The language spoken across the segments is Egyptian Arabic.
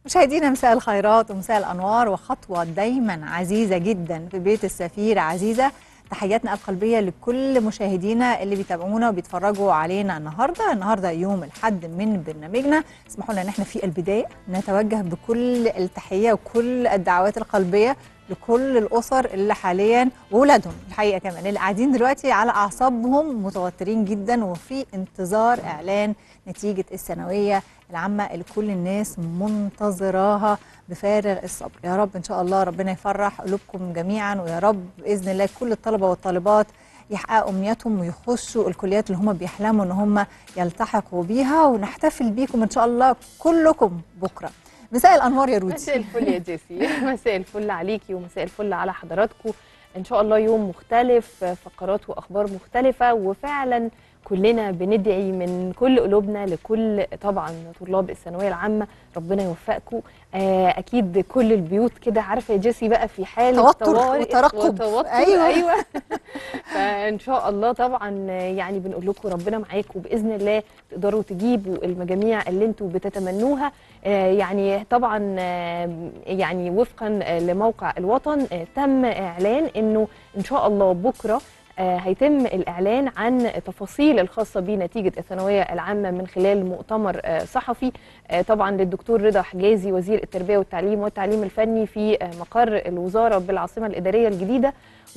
مشاهدينا مساء الخيرات ومساء الانوار وخطوه دايما عزيزه جدا في بيت السفير عزيزه تحياتنا القلبيه لكل مشاهدينا اللي بيتابعونا وبيتفرجوا علينا النهارده النهارده يوم الحد من برنامجنا اسمحوا لنا ان احنا في البدايه نتوجه بكل التحيه وكل الدعوات القلبيه لكل الاسر اللي حاليا واولادهم الحقيقه كمان اللي قاعدين دلوقتي على اعصابهم متوترين جدا وفي انتظار اعلان نتيجه الثانويه العامه اللي كل الناس منتظراها بفارغ الصبر يا رب ان شاء الله ربنا يفرح قلوبكم جميعا ويا رب باذن الله كل الطلبه والطالبات يحققوا امنياتهم ويخشوا الكليات اللي هم بيحلموا ان هم يلتحقوا بيها ونحتفل بيكم ان شاء الله كلكم بكره مساء الانوار يا رودي مساء الفل يا جيسي مساء الفل عليكي ومساء الفل على حضراتكم ان شاء الله يوم مختلف فقرات واخبار مختلفه وفعلا كلنا بندعي من كل قلوبنا لكل طبعا طلاب الثانويه العامه ربنا يوفقكم آه اكيد كل البيوت كده عارفه يا جيسي بقى في حاله توتر طوارئ وترقب. وتوتر أيوة. ايوه فان شاء الله طبعا يعني بنقول لكم ربنا معاكم باذن الله تقدروا تجيبوا المجاميع اللي انتم بتتمنوها آه يعني طبعا آه يعني وفقا لموقع الوطن آه تم اعلان انه ان شاء الله بكره آه، هيتم الإعلان عن تفاصيل الخاصة بنتيجة الثانوية العامة من خلال مؤتمر آه، صحفي آه، طبعا للدكتور رضا حجازي وزير التربية والتعليم والتعليم الفني في آه، مقر الوزارة بالعاصمة الإدارية الجديدة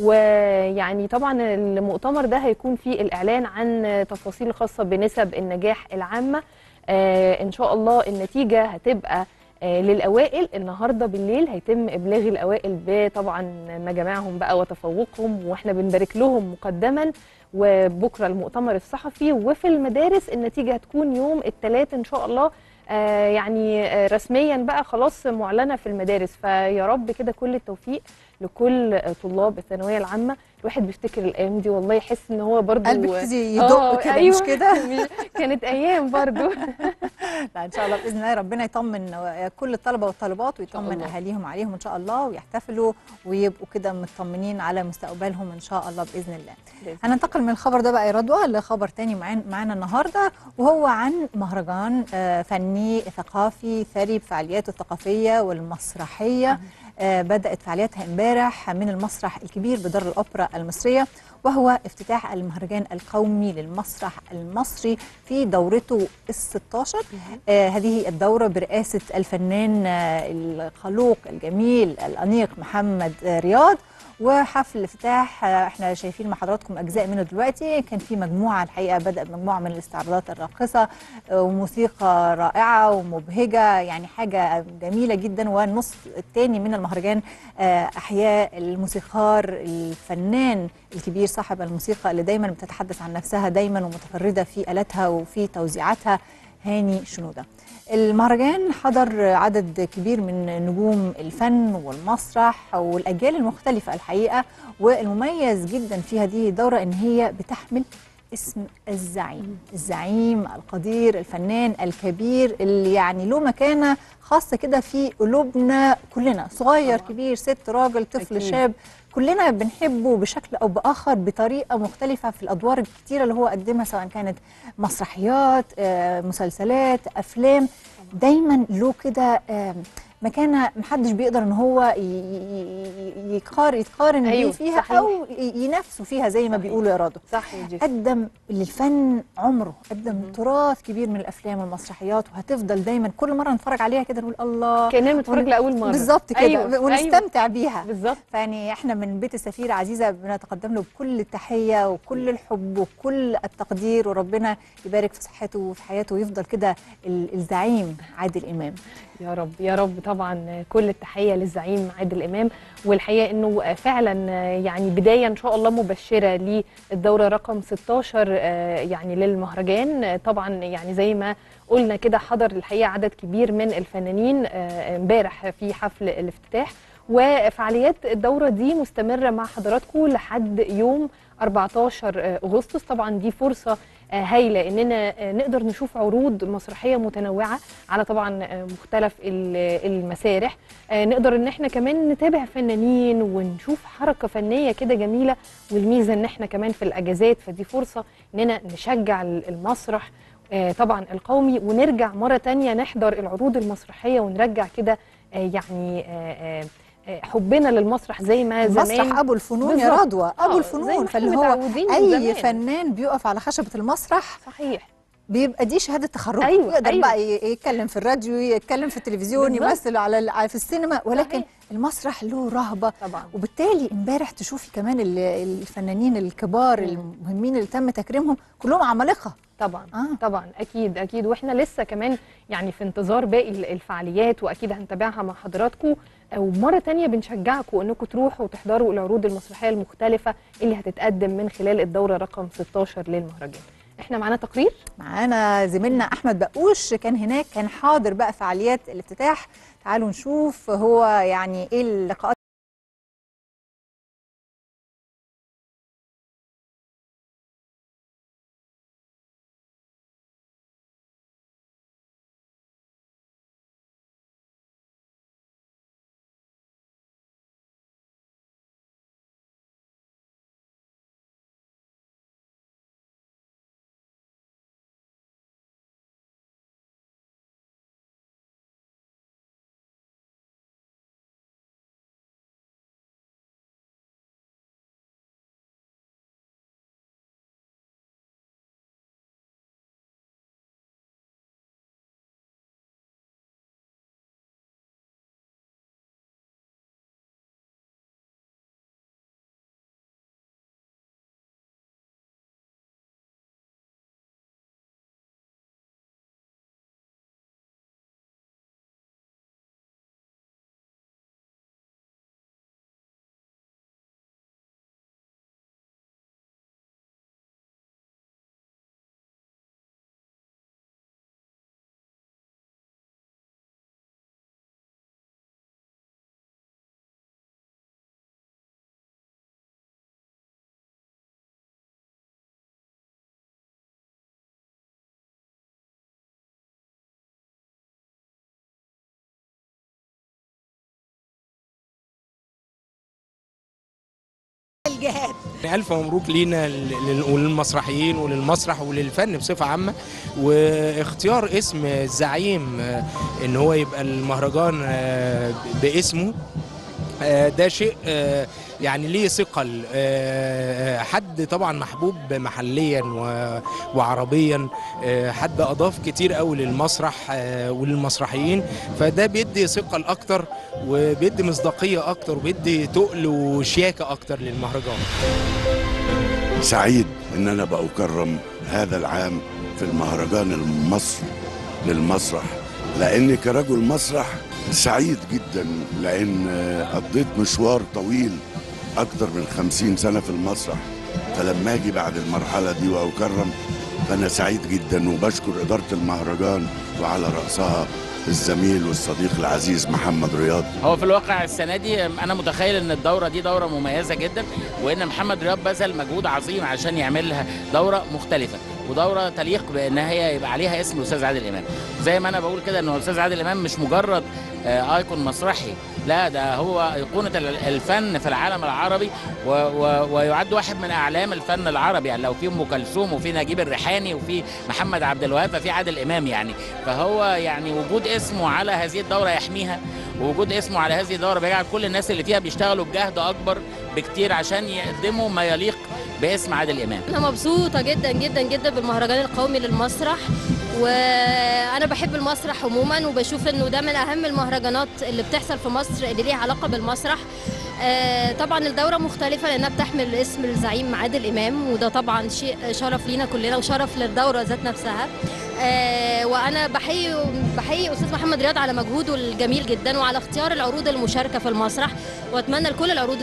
ويعني طبعا المؤتمر ده هيكون فيه الإعلان عن تفاصيل الخاصة بنسب النجاح العامة آه، إن شاء الله النتيجة هتبقى آه، للاوائل النهارده بالليل هيتم ابلاغ الاوائل بطبعا مجامعهم بقى وتفوقهم واحنا بنبارك لهم مقدما وبكره المؤتمر الصحفي وفي المدارس النتيجه هتكون يوم الثلاث ان شاء الله آه، يعني آه، رسميا بقى خلاص معلنه في المدارس فيا رب كده كل التوفيق لكل آه، طلاب الثانويه العامه الواحد بيفتكر الايام دي والله يحس ان هو برضو قلبك يبتدي آه، يدق كده أيوة. مش كده كانت ايام برضو لا ان شاء الله باذن الله ربنا يطمن كل الطلبه والطالبات ويطمن الله. اهاليهم عليهم ان شاء الله ويحتفلوا ويبقوا كده مطمنين على مستقبلهم ان شاء الله باذن الله بإذن هننتقل من الخبر ده بقى يا رضوى لخبر تاني معانا معانا النهارده وهو عن مهرجان آه، فني ثقافي ثري بفعالياته الثقافيه والمسرحيه آه، بدات فعالياتها امبارح من المسرح الكبير بدار الاوبرا المصريه وهو افتتاح المهرجان القومي للمسرح المصري في دورته ال 16 آه هذه الدوره برئاسه الفنان آه الخلوق الجميل الانيق محمد آه رياض وحفل الافتتاح آه، احنا شايفين مع حضراتكم اجزاء منه دلوقتي كان في مجموعه الحقيقه بدا مجموعه من الاستعراضات الراقصه آه، وموسيقى رائعه ومبهجه يعني حاجه جميله جدا والنص الثاني من المهرجان آه، احياء الموسيقار الفنان الكبير صاحب الموسيقى اللي دايما بتتحدث عن نفسها دايما ومتفرده في الاتها وفي توزيعاتها هاني شنوده المهرجان حضر عدد كبير من نجوم الفن والمسرح والاجيال المختلفه الحقيقه والمميز جدا في هذه الدوره ان هي بتحمل اسم الزعيم الزعيم القدير الفنان الكبير اللي يعني له مكانه خاصه كده في قلوبنا كلنا صغير طبعاً. كبير ست راجل طفل أكيد. شاب كلنا بنحبه بشكل او باخر بطريقه مختلفه في الادوار الكتيره اللي هو قدمها سواء كانت مسرحيات آه، مسلسلات افلام دايما له كده آه، مكانه محدش بيقدر ان هو ي- ي- ي- يقارن يتقارن بيه أيوة، فيها صحيح. او ي- ينافسوا فيها زي ما صحيح. بيقولوا يا رادو صح يا جيسي قدم للفن عمره قدم تراث كبير من الافلام والمسرحيات وهتفضل دايما كل مره نتفرج عليها كده نقول الله كاننا بنتفرج لاول مره بالظبط كده أيوة، ونستمتع بيها بالظبط فيعني احنا من بيت السفير عزيزه بنتقدم له بكل التحيه وكل الحب وكل التقدير وربنا يبارك في صحته وفي حياته ويفضل كده ال- الزعيم عادل امام يا رب يا رب طبعا كل التحيه للزعيم عادل امام والحقيقه انه فعلا يعني بدايه ان شاء الله مبشره للدوره رقم 16 آه، يعني للمهرجان طبعا يعني زي ما قلنا كده حضر الحقيقه عدد كبير من الفنانين آه، امبارح في حفل الافتتاح وفعاليات الدوره دي مستمره مع حضراتكم لحد يوم 14 اغسطس طبعا دي فرصه آه، هايله اننا آه، نقدر نشوف عروض مسرحيه متنوعه على طبعا آه، مختلف ال- المسارح آه، نقدر ان احنا كمان نتابع فنانين ونشوف حركه فنيه كده جميله والميزه ان احنا كمان في الاجازات فدي فرصه اننا نشجع المسرح آه، طبعا القومي ونرجع مره تانية نحضر العروض المسرحيه ونرجع كده آه، يعني آه، آه، آه، حبنا للمسرح زي ما زمان مسرح ابو الفنون يا بالظبط. رضوى آه، ابو زي الفنون ما فاللي إحنا هو متعودين من اي زمان. فنان بيقف على خشبه المسرح صحيح بيبقى دي شهاده تخرج أيوة، يقدر أيوة. بقى ي- يتكلم في الراديو يتكلم في التلفزيون بالظبط. يمثل على ال- على- في السينما ولكن صحيح. المسرح له رهبه طبعا وبالتالي امبارح تشوفي كمان ال- الفنانين الكبار مم. المهمين اللي تم تكريمهم كلهم عمالقه طبعا آه. طبعا اكيد اكيد واحنا لسه كمان يعني في انتظار باقي ال- الفعاليات واكيد هنتابعها مع حضراتكم ومره تانية بنشجعكم انكم تروحوا وتحضروا العروض المسرحيه المختلفه اللي هتتقدم من خلال الدوره رقم 16 للمهرجان احنا معانا تقرير معانا زميلنا احمد بقوش كان هناك كان حاضر بقى فعاليات الافتتاح تعالوا نشوف هو يعني ايه اللقاءات الجهاد ألف مبروك لينا لل- وللمسرحيين وللمسرح وللفن بصفة عامة واختيار اسم الزعيم آه، إن هو يبقى المهرجان آه، باسمه آه، ده شيء آه، يعني ليه ثقل آه، حد طبعا محبوب محليا و- وعربيا آه، حد اضاف كتير قوي للمسرح آه، وللمسرحيين فده بيدي ثقل اكتر وبيدي مصداقيه اكتر وبيدي تقل وشياكه اكتر للمهرجان سعيد ان انا بأكرم هذا العام في المهرجان المصري للمسرح لاني كرجل مسرح سعيد جدا لان قضيت مشوار طويل اكتر من خمسين سنة في المسرح فلما اجي بعد المرحلة دي واكرم فانا سعيد جدا وبشكر ادارة المهرجان وعلى رأسها الزميل والصديق العزيز محمد رياض هو في الواقع السنه دي انا متخيل ان الدوره دي دوره مميزه جدا وان محمد رياض بذل مجهود عظيم عشان يعملها دوره مختلفه ودوره تليق بان هي يبقى عليها اسم الاستاذ عادل امام زي ما انا بقول كده ان الاستاذ عادل امام مش مجرد آه، ايكون مسرحي لا ده هو ايقونه ال- الفن في العالم العربي و و ويعد واحد من اعلام الفن العربي يعني لو في ام كلثوم وفي نجيب الريحاني وفي محمد عبد الوهاب ففي عادل امام يعني فهو يعني وجود اسمه على هذه الدوره يحميها ووجود اسمه على هذه الدوره بيجعل كل الناس اللي فيها بيشتغلوا بجهد اكبر بكتير عشان يقدموا ما يليق باسم عادل امام أنا مبسوطة جدا جدا جدا بالمهرجان القومي للمسرح وأنا بحب المسرح عموما وبشوف إنه ده من أهم المهرجانات اللي بتحصل في مصر اللي ليها علاقة بالمسرح آه، طبعا الدورة مختلفة لأنها بتحمل اسم الزعيم عادل إمام وده طبعا شيء شرف لينا كلنا وشرف للدورة ذات نفسها آه، وأنا بحيي بحيي أستاذ محمد رياض على مجهوده الجميل جدا وعلى اختيار العروض المشاركة في المسرح وأتمنى لكل العروض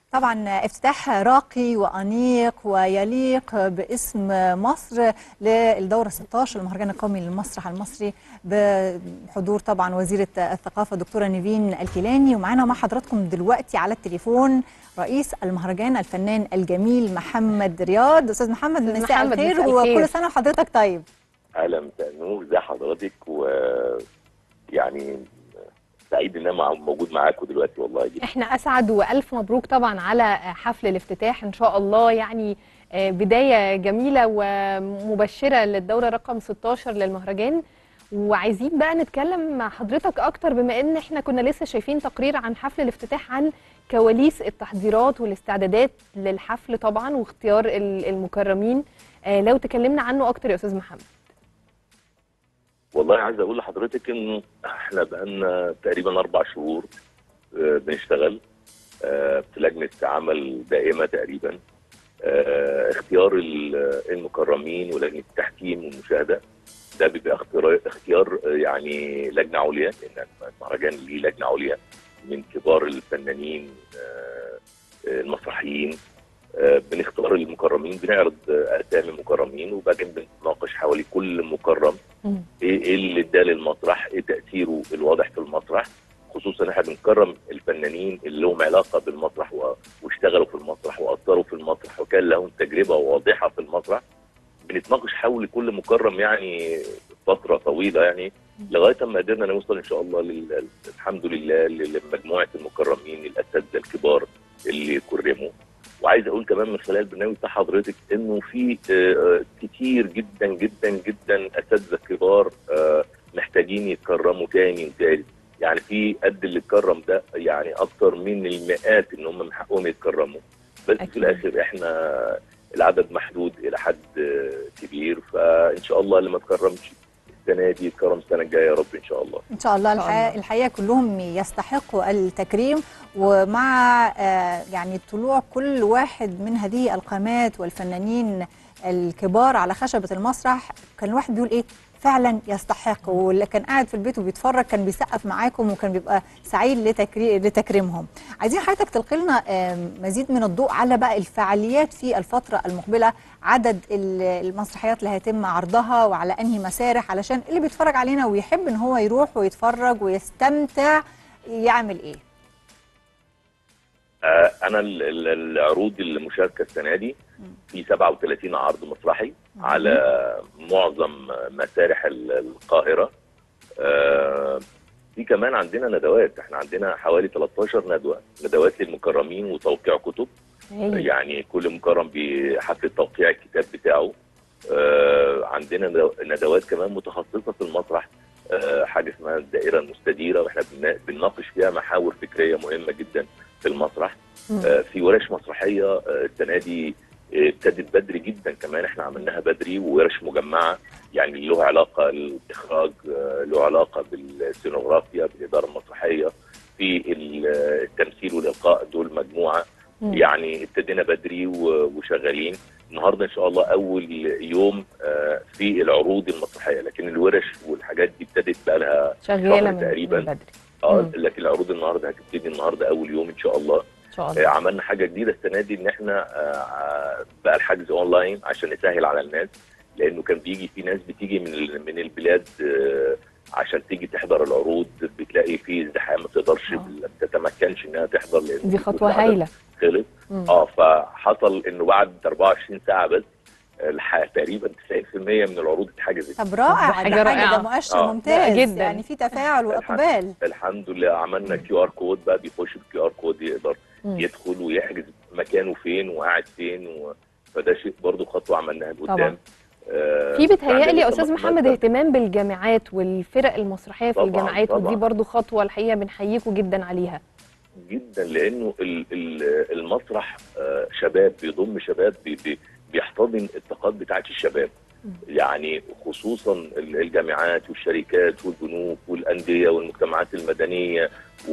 طبعا افتتاح راقي وانيق ويليق باسم مصر للدوره 16 المهرجان القومي للمسرح المصري بحضور طبعا وزيره الثقافه دكتوره نيفين الكيلاني ومعانا مع حضراتكم دلوقتي على التليفون رئيس المهرجان الفنان الجميل محمد رياض استاذ محمد أستاذ مساء محمد، الخير مساء الخير. وكل سنه وحضرتك طيب اهلا مساء النور ازي حضرتك و يعني سعيد ان انا مع- موجود معاكم دلوقتي والله جدا احنا اسعد والف مبروك طبعا على حفل الافتتاح ان شاء الله يعني آه، بدايه جميله ومبشره للدوره رقم 16 للمهرجان وعايزين بقى نتكلم مع حضرتك اكتر بما ان احنا كنا لسه شايفين تقرير عن حفل الافتتاح عن كواليس التحضيرات والاستعدادات للحفل طبعا واختيار ال- المكرمين آه، لو تكلمنا عنه اكتر يا استاذ محمد والله عايز اقول لحضرتك انه احنا بقالنا تقريبا اربع شهور آه، بنشتغل آه، في لجنه عمل دائمه تقريبا آه، اختيار ال- المكرمين ولجنه التحكيم والمشاهده ده بيبقى اختيار اختيار آه، يعني لجنه عليا لان المهرجان ليه لجنه عليا من كبار الفنانين آه، آه، المسرحيين آه، بنختار المكرمين بنعرض آه، اسامي مكرمين وبعدين بنتناقش حوالي كل مكرم مم. ايه ايه اللي اداه للمسرح ايه تاثيره الواضح في المسرح خصوصا احنا بنكرم الفنانين اللي لهم علاقه بالمسرح و- واشتغلوا في المسرح واثروا في المسرح وكان لهم تجربه واضحه في المسرح بنتناقش حول كل مكرم يعني فتره طويله يعني لغايه ما قدرنا نوصل ان شاء الله لل- الحمد لله لمجموعه المكرمين الاساتذه الكبار اللي كرموا وعايز اقول كمان من خلال البرنامج بتاع حضرتك انه في آه، كتير جدا جدا جدا اساتذه كبار آه، محتاجين يتكرموا تاني وتالت يعني في قد اللي اتكرم ده يعني اكتر من المئات ان هم من حقهم يتكرموا بس أكيد. في الاخر احنا العدد محدود الى حد آه، كبير فان شاء الله اللي ما اتكرمش السنه دي يتكرم السنه الجايه يا رب ان شاء الله ان شاء الله إن شاء الحقيقه, الله. الحقيقة كلهم يستحقوا التكريم ومع آه، يعني طلوع كل واحد من هذه القامات والفنانين الكبار على خشبه المسرح كان الواحد بيقول ايه فعلا يستحق واللي كان قاعد في البيت وبيتفرج كان بيسقف معاكم وكان بيبقى سعيد لتكري... لتكريمهم عايزين حضرتك تلقي لنا آم، مزيد من الضوء على بقى الفعاليات في الفتره المقبله عدد ال- المسرحيات اللي هيتم عرضها وعلى انهي مسارح علشان اللي بيتفرج علينا ويحب ان هو يروح ويتفرج ويستمتع يعمل ايه آه، انا ال- ال- العروض المشاركه السنه دي في 37 عرض مسرحي على معظم مسارح ال- القاهره آه، في كمان عندنا ندوات احنا عندنا حوالي 13 ندوه ندوات للمكرمين وتوقيع كتب هايل. يعني كل مكرم بحفله توقيع الكتاب بتاعه آه، عندنا ندو- ندوات كمان متخصصه في المسرح آه، حاجه اسمها الدائره المستديره واحنا بن- بنناقش فيها محاور فكريه مهمه جدا في المسرح مم. آه، في ورش مسرحيه آه، السنه دي آه، ابتدت بدري جدا كمان احنا عملناها بدري وورش مجمعه يعني له علاقه الاخراج آه، له علاقه بالسينوغرافيا بالاداره المسرحيه في ال- التمثيل والالقاء دول مجموعه مم. يعني ابتدينا بدري و- وشغالين النهارده ان شاء الله اول يوم آه، في العروض المسرحيه لكن الورش والحاجات دي ابتدت بقى لها شغاله شهر من تقريباً. من بدري اه مم. لكن العروض النهارده هتبتدي النهارده اول يوم ان شاء الله ان شاء آه، الله عملنا حاجه جديده السنه دي ان احنا آه، بقى الحجز اونلاين عشان نسهل على الناس لانه كان بيجي في ناس بتيجي من ال- من البلاد آه، عشان تيجي تحضر العروض بتلاقي في ازدحام ما تقدرش آه. ما تتمكنش انها تحضر لان دي خطوه العدد هايله خلص مم. اه فحصل انه بعد 24 ساعه بس الح- تقريبا 90% من العروض اتحجزت طب رائع حاجة ده حاجه رائعة. ده مؤشر آه. ممتاز لا، جداً. يعني في تفاعل واقبال الحمد لله عملنا كيو ار كود بقى بيخش بالكيو ار كود يقدر مم. يدخل ويحجز مكانه فين وقاعد فين و... فده شيء برضو خطوه عملناها طبعاً. لقدام آه، في بيتهيألي يا عندنا استاذ لسه محمد مثلاً اهتمام بالجامعات والفرق المسرحيه في طبعاً، الجامعات ودي طبعاً. برضو خطوه الحقيقه بنحييكم جدا عليها جدا لانه ال- ال- المسرح آه، شباب بيضم شباب بي- بي- بيحتضن الطاقات بتاعت الشباب يعني خصوصا ال- الجامعات والشركات والبنوك والانديه والمجتمعات المدنيه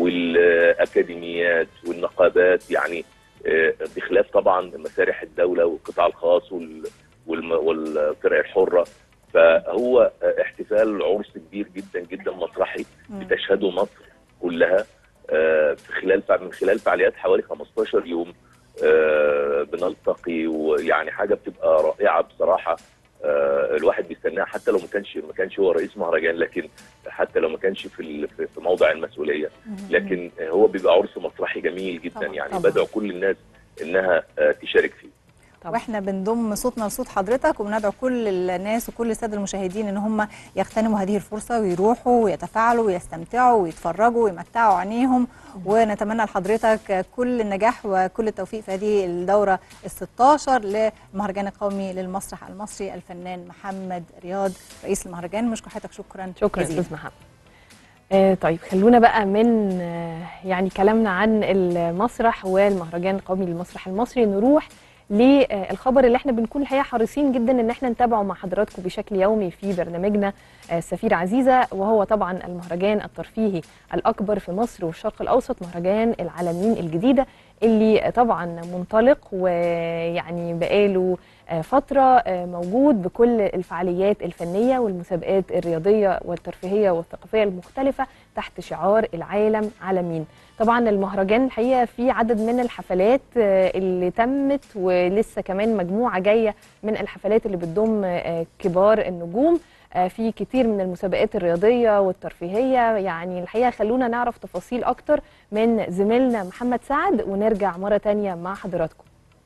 والاكاديميات والنقابات يعني آه، بخلاف طبعا مسارح الدوله والقطاع الخاص وال- والم- والفرق الحره فهو آه، احتفال عرس كبير جدا جدا مسرحي مم. بتشهده مصر كلها آه، في خلال فع- من خلال فعاليات حوالي 15 يوم آه، بنلتقي ويعني حاجه بتبقى رائعه بصراحه آه، الواحد بيستناها حتى لو ما كانش ما كانش هو رئيس مهرجان لكن حتى لو ما كانش في ال- في في موضع المسؤوليه لكن هو بيبقى عرس مسرحي جميل جدا طبعاً، يعني طبعاً. بدعو كل الناس انها آه، تشارك فيه طبعا. واحنا بنضم صوتنا لصوت حضرتك وبندعو كل الناس وكل الساده المشاهدين ان هم يغتنموا هذه الفرصه ويروحوا ويتفاعلوا ويستمتعوا ويتفرجوا ويمتعوا عينيهم ونتمنى لحضرتك كل النجاح وكل التوفيق في هذه الدوره ال 16 للمهرجان القومي للمسرح المصري الفنان محمد رياض رئيس المهرجان مشكور حضرتك شكرا شكرا جزيلا. استاذ محمد آه طيب خلونا بقى من آه يعني كلامنا عن المسرح والمهرجان القومي للمسرح المصري نروح للخبر اللي احنا بنكون الحقيقه حريصين جدا ان احنا نتابعه مع حضراتكم بشكل يومي في برنامجنا آه سفير عزيزه وهو طبعا المهرجان الترفيهي الاكبر في مصر والشرق الاوسط مهرجان العالمين الجديده اللي طبعا منطلق ويعني بقاله آه، فترة آه، موجود بكل الفعاليات الفنية والمسابقات الرياضية والترفيهية والثقافية المختلفة تحت شعار العالم عالمين طبعا المهرجان الحقيقة فيه عدد من الحفلات آه، اللي تمت ولسه كمان مجموعة جاية من الحفلات اللي بتضم آه، كبار النجوم آه، في كتير من المسابقات الرياضية والترفيهية يعني الحقيقة خلونا نعرف تفاصيل أكتر من زميلنا محمد سعد ونرجع مرة تانية مع حضراتكم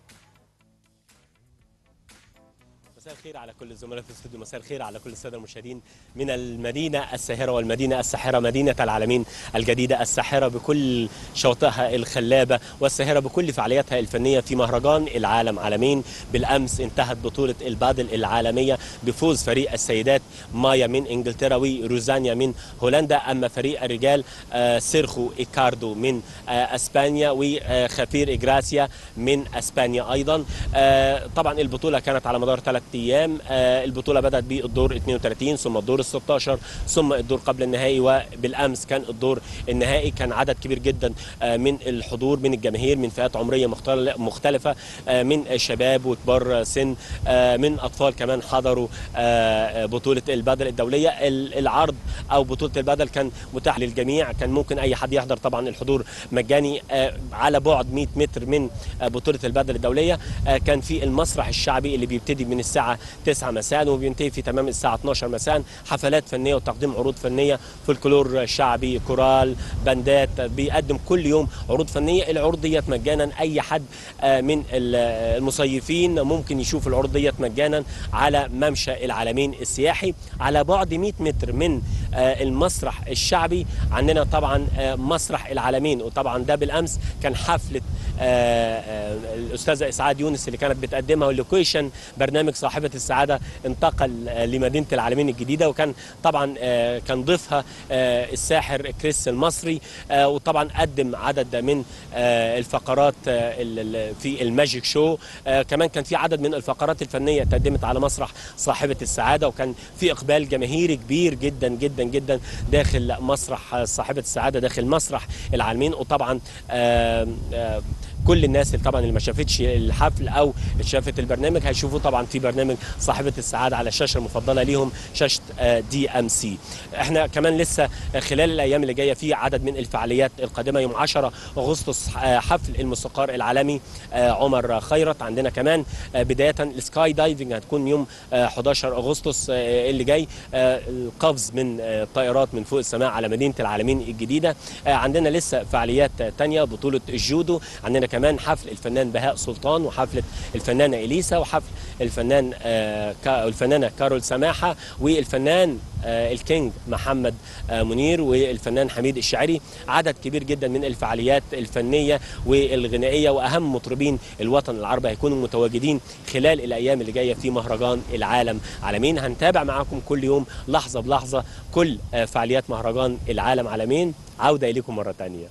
مساء الخير على كل الزملاء في الاستوديو مساء الخير على كل الساده المشاهدين من المدينه الساهره والمدينه الساحره مدينه العالمين الجديده الساحره بكل شواطئها الخلابه والساهره بكل فعالياتها الفنيه في مهرجان العالم عالمين بالامس انتهت بطوله البادل العالميه بفوز فريق السيدات مايا من انجلترا وروزانيا من هولندا اما فريق الرجال آه، سيرخو ايكاردو من آه، اسبانيا وخفير اجراسيا من اسبانيا ايضا آه، طبعا البطوله كانت على مدار ثلاث ايام آه، البطوله بدات بالدور 32 ثم الدور ال 16 ثم الدور قبل النهائي وبالامس كان الدور النهائي كان عدد كبير جدا آه، من الحضور من الجماهير من فئات عمريه مختل- مختلفه آه، من شباب وكبار سن آه، من اطفال كمان حضروا آه، بطوله البادل الدوليه ال- العرض او بطوله البادل كان متاح للجميع كان ممكن اي حد يحضر طبعا الحضور مجاني آه، على بعد 100 متر من آه، بطوله البادل الدوليه آه، كان في المسرح الشعبي اللي بيبتدي من الساعه 9 مساء وبينتهي في تمام الساعه 12 مساء حفلات فنيه وتقديم عروض فنيه فولكلور شعبي كورال باندات بيقدم كل يوم عروض فنيه العروض ديت مجانا اي حد آه، من ال- المصيفين ممكن يشوف العروض ديت مجانا على ممشى العالمين السياحي على بعد 100 متر من آه، المسرح الشعبي عندنا طبعا آه، مسرح العالمين وطبعا ده بالامس كان حفله آه، آه، الاستاذه اسعاد يونس اللي كانت بتقدمها واللوكيشن برنامج صاحبه السعاده انتقل آه، لمدينه العالمين الجديده وكان طبعا آه، كان ضيفها آه، الساحر كريس المصري آه، وطبعا قدم عدد من آه، الفقرات آه، ال- ال- في الماجيك شو آه، كمان كان في عدد من الفقرات الفنيه تقدمت على مسرح صاحبه السعاده وكان في اقبال جماهيري كبير جدا جدا جدا داخل مسرح آه، صاحبه السعاده داخل مسرح العالمين وطبعا آه، آه، كل الناس اللي طبعا اللي ما شافتش الحفل او شافت البرنامج هيشوفوا طبعا في برنامج صاحبه السعاده على الشاشه المفضله ليهم شاشه دي ام سي احنا كمان لسه خلال الايام اللي جايه في عدد من الفعاليات القادمه يوم 10 اغسطس آه، حفل الموسيقار العالمي آه، عمر خيرت عندنا كمان آه، بدايه السكاي دايفنج هتكون يوم آه، 11 اغسطس آه، اللي جاي آه، القفز من آه، طائرات من فوق السماء على مدينه العالمين الجديده آه، عندنا لسه فعاليات آه، تانية بطوله الجودو عندنا كمان حفل الفنان بهاء سلطان وحفله الفنانه اليسا وحفل الفنان آه، كا- الفنانه كارول سماحه والفنان آه، الكينج محمد آه، منير والفنان حميد الشاعري عدد كبير جدا من الفعاليات الفنيه والغنائيه واهم مطربين الوطن العربي هيكونوا متواجدين خلال الايام اللي جايه في مهرجان العالم عالمين هنتابع معاكم كل يوم لحظه بلحظه كل آه، فعاليات مهرجان العالم عالمين عوده اليكم مره ثانيه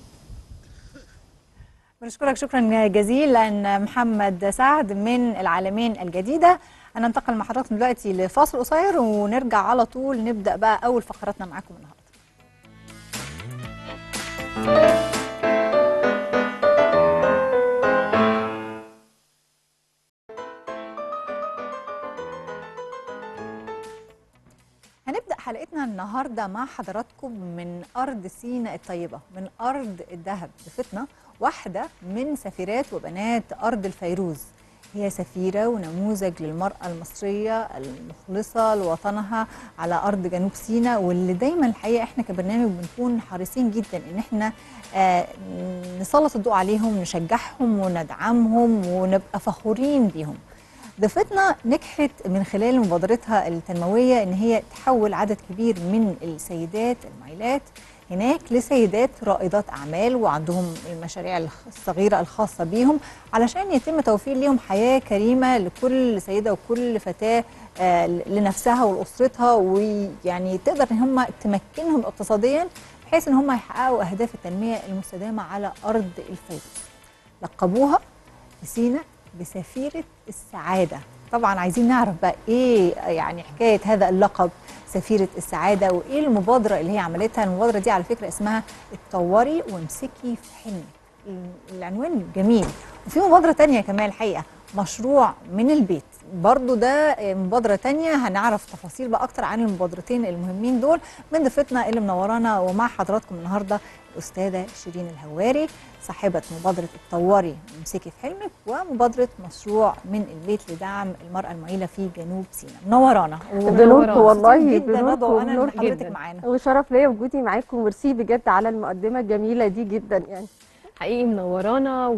بنشكرك شكرا جزيلا محمد سعد من العالمين الجديدة هننتقل مع حضراتكم دلوقتي لفاصل قصير ونرجع على طول نبدأ بقى أول فقراتنا معاكم النهاردة هنبدأ حلقتنا النهاردة مع حضراتكم من أرض سيناء الطيبة من أرض الذهب ضيفتنا واحدة من سفيرات وبنات أرض الفيروز هي سفيرة ونموذج للمرأة المصرية المخلصة لوطنها على أرض جنوب سيناء واللي دايما الحقيقة احنا كبرنامج بنكون حريصين جدا ان احنا آه نسلط الضوء عليهم نشجعهم وندعمهم ونبقى فخورين بيهم ضيفتنا نجحت من خلال مبادرتها التنموية ان هي تحول عدد كبير من السيدات المعيلات هناك لسيدات رائدات اعمال وعندهم المشاريع الصغيره الخاصه بيهم علشان يتم توفير لهم حياه كريمه لكل سيده وكل فتاه آه، لنفسها ولاسرتها ويعني تقدر ان هم تمكنهم اقتصاديا بحيث ان هم يحققوا اهداف التنميه المستدامه على ارض الفيروز. لقبوها في سينا بسفيره السعاده. طبعا عايزين نعرف بقى ايه يعني حكايه هذا اللقب سفيره السعاده وايه المبادره اللي هي عملتها المبادره دي على فكره اسمها اتطوري وامسكي في حلمك العنوان جميل وفي مبادره تانية كمان الحقيقه مشروع من البيت برضو ده مبادرة تانية هنعرف تفاصيل بقى أكتر عن المبادرتين المهمين دول من ضيفتنا اللي منورانا ومع حضراتكم النهاردة الأستاذة شيرين الهواري صاحبة مبادرة اتطوري وامسكي في حلمك ومبادرة مشروع من البيت لدعم المرأة المعيلة في جنوب سيناء منورانا بنوركم والله جدا بنوركم رضوى وانا بنور إن حضرتك جداً. معانا وشرف ليا وجودي معاكم وميرسي بجد على المقدمه الجميله دي جدا يعني حقيقي منورانا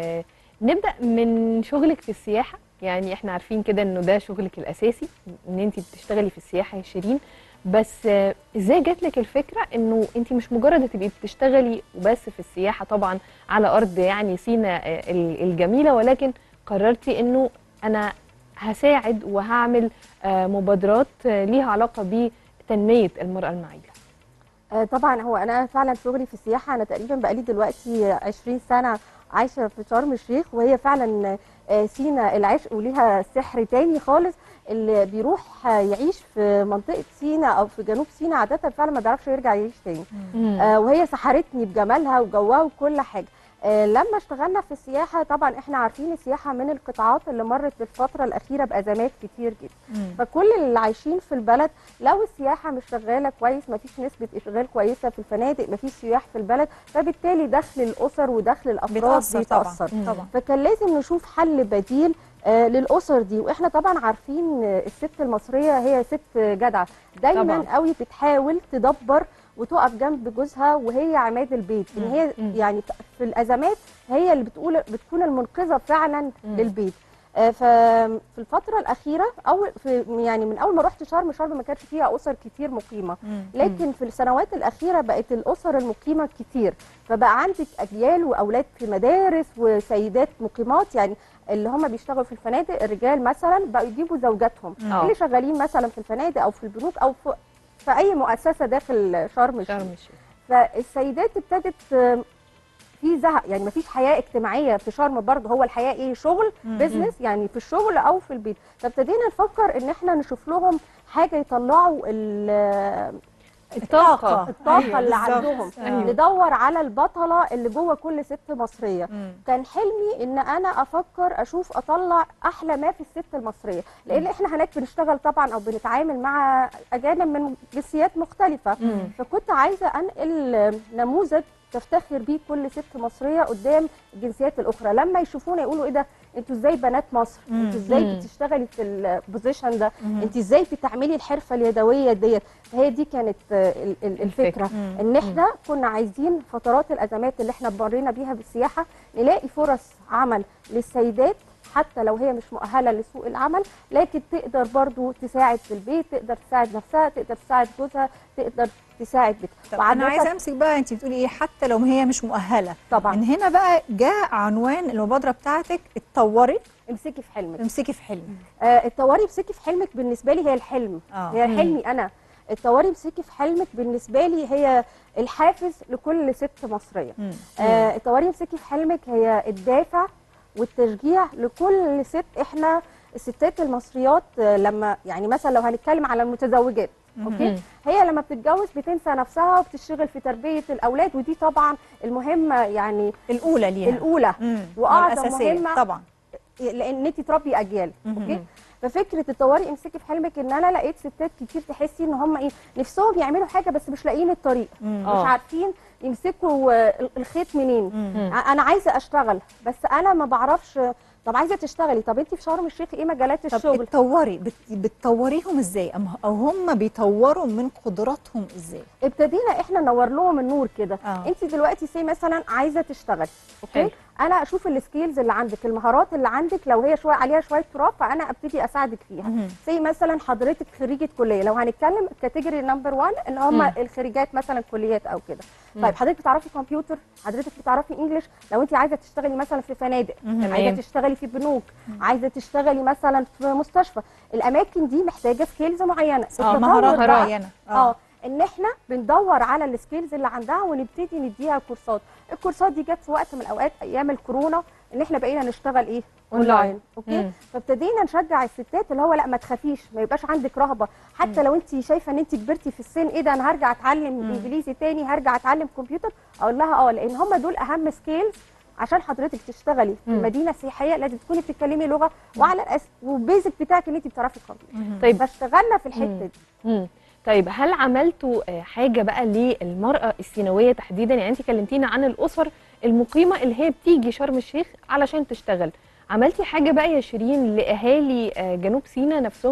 ونبدا من شغلك في السياحه يعني احنا عارفين كده انه ده شغلك الاساسي ان انت بتشتغلي في السياحه يا شيرين بس آه، ازاي جات لك الفكره انه انت مش مجرد تبقي بتشتغلي وبس في السياحه طبعا على ارض يعني سينا آه، ال- الجميله ولكن قررتي انه انا هساعد وهعمل آه، مبادرات آه، ليها علاقه بتنميه المراه المعيله آه، طبعا هو انا فعلا شغلي في السياحه انا تقريبا بقالي دلوقتي 20 سنه عايشه في شرم الشيخ وهي فعلا آه، سينا العشق وليها سحر تاني خالص اللي بيروح آه، يعيش في منطقه سينا او في جنوب سينا عاده فعلا ما بيعرفش يرجع يعيش تاني آه، وهي سحرتني بجمالها وجوها وكل حاجه آه، لما اشتغلنا في السياحه طبعا احنا عارفين السياحه من القطاعات اللي مرت بالفتره الاخيره بازمات كتير جدا مم. فكل اللي عايشين في البلد لو السياحه مش شغاله كويس مفيش نسبه اشغال كويسه في الفنادق مفيش سياح في البلد فبالتالي دخل الاسر ودخل الافراد بيتأثر طبعا بيتاثر طبعا فكان لازم نشوف حل بديل آه، للاسر دي واحنا طبعا عارفين آه، الست المصريه هي ست جدعه دايما طبعاً. طبعا. قوي بتحاول تدبر وتقف جنب جوزها وهي عماد البيت ان مم. هي مم. يعني في الازمات هي اللي بتقول بتكون المنقذه فعلا مم. للبيت آه، ففي الفتره الاخيره اول في يعني من اول ما رحت شرم شرم ما كانش فيها اسر كتير مقيمه مم. لكن في السنوات الاخيره بقت الاسر المقيمه كتير فبقى عندك اجيال واولاد في مدارس وسيدات مقيمات يعني اللي هم بيشتغلوا في الفنادق الرجال مثلا بقوا يجيبوا زوجاتهم آه. اللي شغالين مثلا في الفنادق او في البنوك او في, في اي مؤسسه داخل شرم الشيخ شرم الشيخ فالسيدات ابتدت آم، في زهق يعني مفيش حياه اجتماعيه في شرم برضه هو الحياه ايه شغل مم. بزنس يعني في الشغل او في البيت فابتدينا نفكر ان احنا نشوف لهم حاجه يطلعوا ال- الطاقة. الطاقه أيوة اللي بالظبط. عندهم أيوة. ندور على البطله اللي جوه كل ست مصريه مم. كان حلمي ان انا افكر اشوف اطلع احلى ما في الست المصريه لان احنا هناك بنشتغل طبعا او بنتعامل مع اجانب من جنسيات مختلفه مم. فكنت عايزه انقل نموذج تفتخر بيه كل ست مصريه قدام الجنسيات الاخرى لما يشوفونا يقولوا ايه ده انتوا ازاي بنات مصر مم. انتوا ازاي مم. بتشتغلي في البوزيشن ده مم. انت ازاي بتعملي الحرفه اليدويه ديت هي دي كانت آه، ال- ال- الفكره مم. ان احنا كنا عايزين فترات الازمات اللي احنا مرينا بيها بالسياحه نلاقي فرص عمل للسيدات حتى لو هي مش مؤهله لسوق العمل لكن تقدر برضو تساعد في البيت تقدر تساعد نفسها تقدر تساعد جوزها تقدر تساعد بيتها طب انا وعادة- عايزه امسك بقى انت بتقولي ايه حتى لو هي مش مؤهله طبعا من هنا بقى جاء عنوان المبادره بتاعتك اتطوري امسكي في حلمك امسكي في حلمك آه الطوارئ امسكي في حلمك بالنسبه لي هي الحلم اه هي حلمي انا الطوارئ امسكي في حلمك بالنسبه لي هي الحافز لكل ست مصريه مم. آه الطوارئ امسكي في حلمك هي الدافع والتشجيع لكل ست احنا الستات المصريات آه، لما يعني مثلا لو هنتكلم على المتزوجات اوكي مم. هي لما بتتجوز بتنسى نفسها وبتشتغل في تربيه الاولاد ودي طبعا المهمه يعني الاولى ليها الاولى مم. واعظم الاساسيه مهمه طبعا لان انت تربي اجيال مهم. اوكي ففكره تطوري امسكي في حلمك ان انا لقيت ستات كتير تحسي ان هم ايه نفسهم يعملوا حاجه بس مش لاقيين الطريق مم. مش آه. عارفين يمسكوا آه، الخيط منين مم. ع- انا عايزه اشتغل بس انا ما بعرفش طب عايزه تشتغلي طب انت في شرم الشيخ ايه مجالات طب الشغل اتطوري بت- بتطوريهم ازاي أم- او هم بيطوروا من قدراتهم ازاي ابتدينا احنا ننور لهم النور كده آه. انت دلوقتي سي مثلا عايزه تشتغلي حلو. اوكي انا اشوف السكيلز اللي عندك المهارات اللي عندك لو هي شويه عليها شويه تراب فانا ابتدي اساعدك فيها مهم. زي مثلا حضرتك خريجه كليه لو هنتكلم كاتيجوري نمبر 1 ان هم مم. الخريجات مثلا كليات او كده مم. طيب حضرتك بتعرفي كمبيوتر حضرتك بتعرفي انجلش لو انت عايزه تشتغلي مثلا في فنادق مهم. عايزه تمام. تشتغلي في بنوك عايزه تشتغلي مثلا في مستشفى الاماكن دي محتاجه سكيلز معينه اه التطور مهارات بقى- معينه اه ان احنا بندور على السكيلز اللي عندها ونبتدي نديها كورسات الكورسات دي جت في وقت من الاوقات ايام الكورونا ان احنا بقينا نشتغل ايه أونلاين. اونلاين اوكي مم. فابتدينا نشجع الستات اللي هو لا ما تخافيش ما يبقاش عندك رهبه حتى لو انت شايفه ان انت كبرتي في السن ايه ده انا هرجع اتعلم انجليزي تاني هرجع اتعلم كمبيوتر اقول لها اه لان هم دول اهم سكيلز عشان حضرتك تشتغلي في مم. مدينه سياحيه لازم تكوني بتتكلمي لغه وعلى الأس... والبيزك بتاعك ان انت بتعرفي كمبيوتر طيب فاشتغلنا في الحته مم. دي مم. طيب هل عملتوا آه، حاجه بقى للمراه السينويه تحديدا يعني انت كلمتينا عن الاسر المقيمه اللي هي بتيجي شرم الشيخ علشان تشتغل عملتي حاجه بقى يا شيرين لاهالي آه، جنوب سيناء نفسهم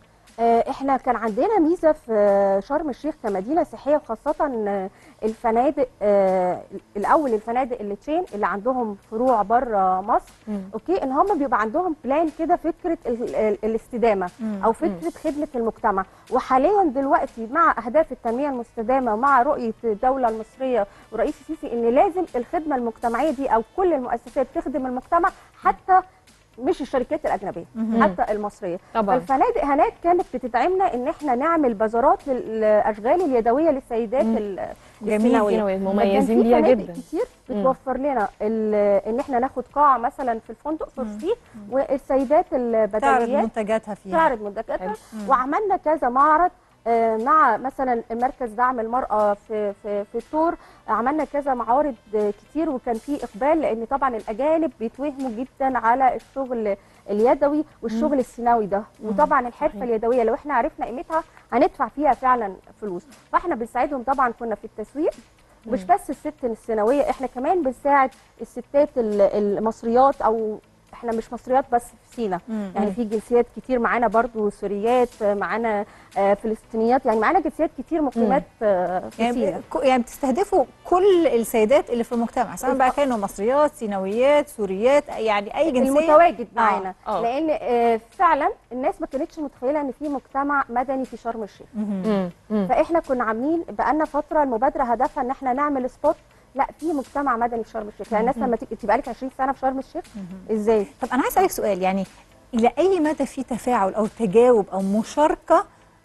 آه، احنا كان عندنا ميزه في آه، شرم الشيخ كمدينه سياحيه وخاصه آه، الفنادق آه، الاول الفنادق اللي تشين اللي عندهم فروع بره مصر اوكي ان هم بيبقى عندهم بلان كده فكره ال- ال- الاستدامه مم. او فكره خدمه المجتمع وحاليا دلوقتي مع اهداف التنميه المستدامه ومع رؤيه الدوله المصريه ورئيس السيسي ان لازم الخدمه المجتمعيه دي او كل المؤسسات تخدم المجتمع حتى مش الشركات الاجنبيه مهم. حتى المصريه طبعا فالفنادق هناك كانت بتدعمنا ان احنا نعمل بازارات للاشغال اليدويه للسيدات مم. ال- جميل. السيناويه سينوية فكان مميزين في بيها فنادق جدا كتير مم. بتوفر لنا ال- ان احنا ناخد قاعه مثلا في الفندق فور فري والسيدات تعرض البدويات منتجاتها فيها تعرض منتجاتها حلو. وعملنا كذا معرض آه، مع مثلا مركز دعم المرأة في في في الطور عملنا كذا معارض آه، كتير وكان في إقبال لأن طبعا الأجانب بيتوهموا جدا على الشغل اليدوي والشغل السيناوي ده وطبعا الحرفة صحيح. اليدوية لو احنا عرفنا قيمتها هندفع فيها فعلا فلوس فاحنا بنساعدهم طبعا كنا في التسويق مش بس الست الثانويه احنا كمان بنساعد الستات ال- المصريات او احنا مش مصريات بس في سينا مم. يعني في جنسيات كتير معانا برضو سوريات معانا آه، فلسطينيات يعني معانا جنسيات كتير مقيمات آه، في يعني سينا ك- يعني بتستهدفوا كل السيدات اللي في المجتمع سواء بقى كانوا مصريات سيناويات سوريات يعني اي جنسيه المتواجد معانا آه. لان آه، فعلا الناس ما كانتش متخيله ان في مجتمع مدني في شرم الشيخ مهم. مم. مم. فاحنا كنا عاملين بقالنا فتره المبادره هدفها ان احنا نعمل سبوت لا في مجتمع مدني في شرم الشيخ يعني الناس لما تيجي تبقى لك 20 سنه في شرم الشيخ ازاي طب انا عايز اسالك سؤال يعني الى اي مدى في تفاعل او تجاوب او مشاركه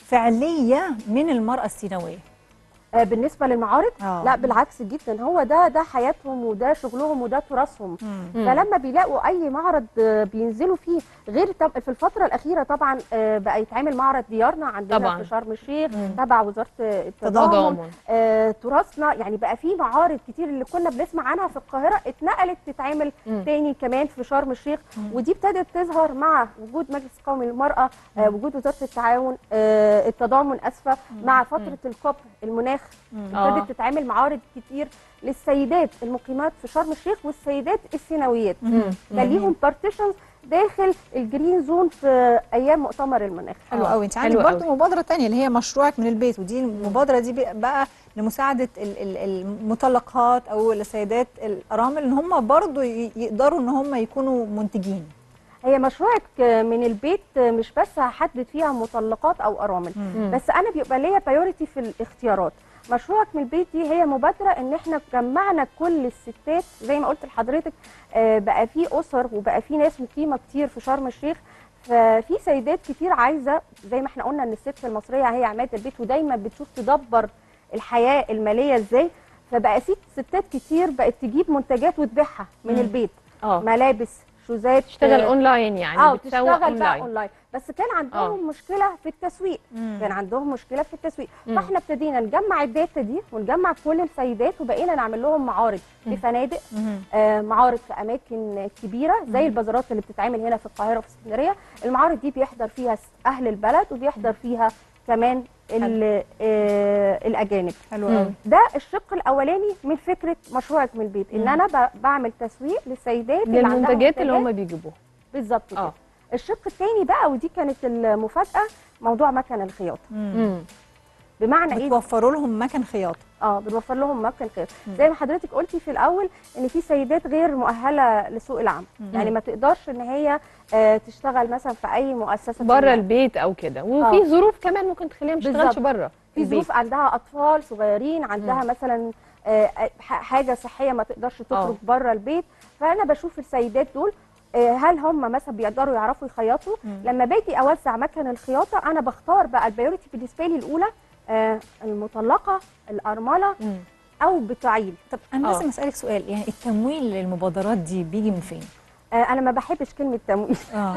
فعليه من المراه السيناويه آه، بالنسبه للمعارض آه. لا بالعكس جدا هو ده ده حياتهم وده شغلهم وده تراثهم مم. فلما بيلاقوا اي معرض آه، بينزلوا فيه غير طب في الفتره الاخيره طبعا آه، بقى يتعمل معرض ديارنا عندنا طبعاً. في شرم الشيخ مم. تبع وزاره التضامن تضامن آه، تراثنا يعني بقى في معارض كتير اللي كنا بنسمع عنها في القاهره اتنقلت تتعمل مم. تاني كمان في شرم الشيخ ودي ابتدت تظهر مع وجود مجلس قومي للمراه آه، وجود وزاره التعاون آه، التضامن اسفه مع فتره الكوب المناخ آه. ابتدت تتعمل معارض كتير للسيدات المقيمات في شرم الشيخ والسيدات السيناويات مم. كان ليهم بارتيشنز داخل الجرين زون في ايام مؤتمر المناخ حلو آه، قوي انت حلو عندك برضه قوي. مبادره تانية اللي هي مشروعك من البيت ودي المبادره دي بقى لمساعده ال- ال- المطلقات او السيدات الارامل ان هم برضه ي- يقدروا ان هم يكونوا منتجين هي مشروعك من البيت مش بس هحدد فيها مطلقات او ارامل مم. بس انا بيبقى ليا بايورتي في الاختيارات مشروعك من البيت دي هي مبادره ان احنا جمعنا كل الستات زي ما قلت لحضرتك آه، بقى في اسر وبقى في ناس مقيمه كتير في شرم الشيخ ففي سيدات كتير عايزه زي ما احنا قلنا ان الست المصريه هي عماده البيت ودايما بتشوف تدبر الحياه الماليه ازاي فبقى في ستات كتير بقت تجيب منتجات وتبيعها من مم. البيت اه ملابس شوزات تشتغل آه، اونلاين يعني اه بتسوق بتشتغل بقى اونلاين اونلاين بس كان عندهم مشكله في التسويق مم. كان عندهم مشكله في التسويق مم. فاحنا ابتدينا نجمع الداتا دي ونجمع كل السيدات وبقينا نعمل لهم معارض مم. في فنادق مم. آه معارض في اماكن كبيره زي البازارات اللي بتتعمل هنا في القاهره وفي اسكندريه المعارض دي بيحضر فيها اهل البلد وبيحضر فيها كمان ال- آه الاجانب حلو مم. قوي ده الشق الاولاني من فكره مشروعك من البيت ان مم. انا ب- بعمل تسويق للسيدات اللي عندها للمنتجات اللي منتجات هم بيجيبوها بالظبط كده اه الشق الثاني بقى ودي كانت المفاجاه موضوع مكن الخياطه مم. مم. بمعنى ايه بتوفروا لهم مكن خياطه اه بنوفر لهم مكن خياطه مم. زي ما حضرتك قلتي في الاول ان في سيدات غير مؤهله لسوق العمل مم. يعني ما تقدرش ان هي آه تشتغل مثلا في اي مؤسسه بره ما. البيت او كده وفي آه. ظروف كمان ممكن تخليها ما تشتغلش بالظبط. بره في البيت. ظروف عندها اطفال صغيرين عندها مم. مثلا آه، ح- حاجه صحيه ما تقدرش تخرج آه. بره البيت فانا بشوف السيدات دول آه، هل هم مثلا بيقدروا يعرفوا يخيطوا مم. لما باجي اوزع مكن الخياطه انا بختار بقى البيوريتي بالنسبه لي الاولى آه، المطلقه الارمله مم. او بتعيل طب انا آه. لازم اسالك سؤال يعني التمويل للمبادرات دي بيجي من فين؟ آه، انا ما بحبش كلمه تمويل اه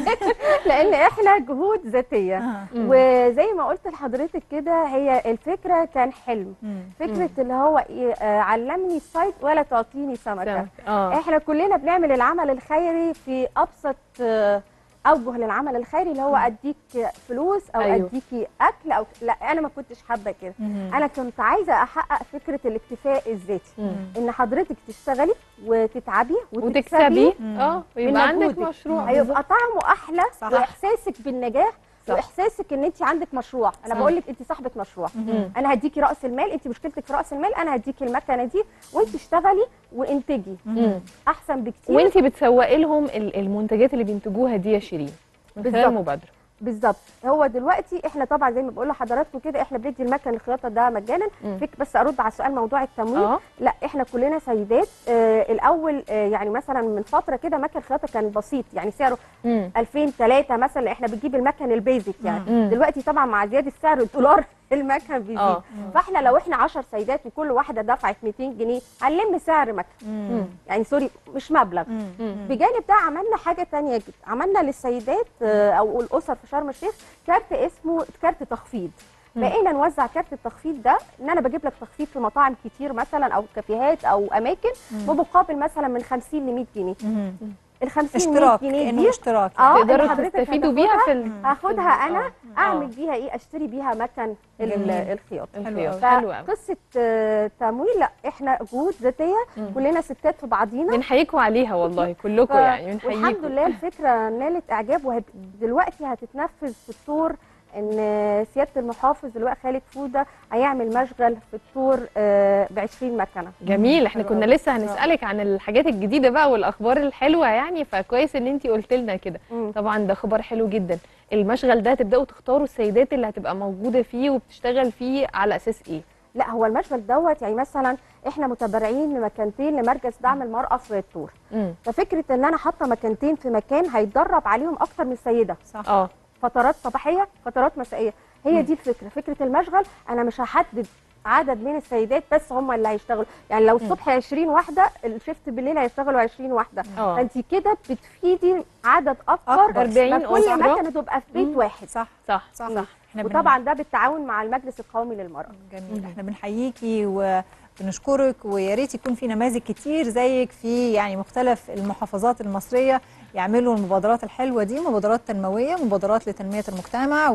لان احنا جهود ذاتيه آه. مم. وزي ما قلت لحضرتك كده هي الفكره كان حلم مم. فكره اللي هو إيه، آه، علمني الصيد ولا تعطيني سمكه سمك. اه احنا كلنا بنعمل العمل الخيري في ابسط آه، اوجه للعمل الخيري اللي هو اديك فلوس او أيوه. أيوه. اديكي اكل او لا انا ما كنتش حابه كده مم. انا كنت عايزه احقق فكره الاكتفاء الذاتي مم. ان حضرتك تشتغلي وتتعبي وتكسبي مم. اه من ويبقى عندك مجهودك. مشروع هيبقى طعمه احلى صح. واحساسك بالنجاح صح. واحساسك ان انت عندك مشروع انا صح. بقول لك انت صاحبه مشروع مم. انا هديكي راس المال انت مشكلتك في راس المال انا هديكي المكنه دي وانت اشتغلي وانتجي مم. احسن بكتير وانتي بتسوقي لهم ال- المنتجات اللي بينتجوها دي يا شيرين من خلال بالظبط. المبادره بالظبط هو دلوقتي احنا طبعا زي ما بقول لحضراتكم كده احنا بندي المكن الخياطه ده مجانا مم. فيك بس ارد على سؤال موضوع التمويل اه لا احنا كلنا سيدات آه الاول آه يعني مثلا من فتره كده مكن الخياطه كان بسيط يعني سعره مم. 2000 3 مثلا احنا بنجيب المكن البيزك يعني مم. دلوقتي طبعا مع زياده سعر الدولار المكن بيزيد اه فاحنا لو احنا 10 سيدات وكل واحده دفعت 200 جنيه هنلم سعر مكن مم. يعني سوري مش مبلغ مم. مم. بجانب ده عملنا حاجه تانية جدا عملنا للسيدات آه، او الاسر في شرم الشيخ كارت اسمه كارت تخفيض مم. بقينا نوزع كارت التخفيض ده ان انا بجيب لك تخفيض في مطاعم كتير مثلا او كافيهات او اماكن مم. بمقابل مثلا من 50 ل 100 جنيه مم. ال 50 اشتراك 100 جنيه كانه دي اشتراك اه تقدروا اللي حضرتك تستفيدوا هتاخدها، بيها في ال- هاخدها انا آه. اعمل بيها ايه اشتري بيها مكن ال- جميل. الخياطه الخياطة. أوي. حلو قوي فقصه آه، تمويل لا احنا جهود ذاتيه مم. كلنا ستات في بعضينا بنحييكم عليها والله كلكم ف- يعني والحمد بنحييكم لله الفكره نالت اعجاب ودلوقتي هتتنفذ في الطور ان سياده المحافظ اللواء خالد فوده هيعمل مشغل في الطور ب 20 مكنه جميل احنا حلو كنا أوي. لسه هنسالك عن الحاجات الجديده بقى والاخبار الحلوه يعني فكويس ان انت قلت لنا كده مم. طبعا ده خبر حلو جدا المشغل ده هتبداوا تختاروا السيدات اللي هتبقى موجوده فيه وبتشتغل فيه على اساس ايه لا هو المشغل دوت يعني مثلا احنا متبرعين لمكانتين لمركز دعم المراه في الطور امم ففكره ان انا حاطه مكانتين في مكان هيتدرب عليهم اكتر من سيده صح اه فترات صباحيه فترات مسائيه هي دي الفكره فكره المشغل انا مش هحدد عدد من السيدات بس هم اللي هيشتغلوا يعني لو الصبح 20 واحده الشيفت بالليل هيشتغلوا 20 واحده اه فانت كده بتفيدي عدد اكتر أكبر. 40 ما كل أسرة. مكنه تبقى في بيت مم. واحد صح صح صح مم. احنا بن- وطبعا ده بالتعاون مع المجلس القومي للمراه جميل مم. احنا بنحييكي وبنشكرك ويا ريت يكون في نماذج كتير زيك في يعني مختلف المحافظات المصريه يعملوا المبادرات الحلوه دي مبادرات تنمويه مبادرات لتنميه المجتمع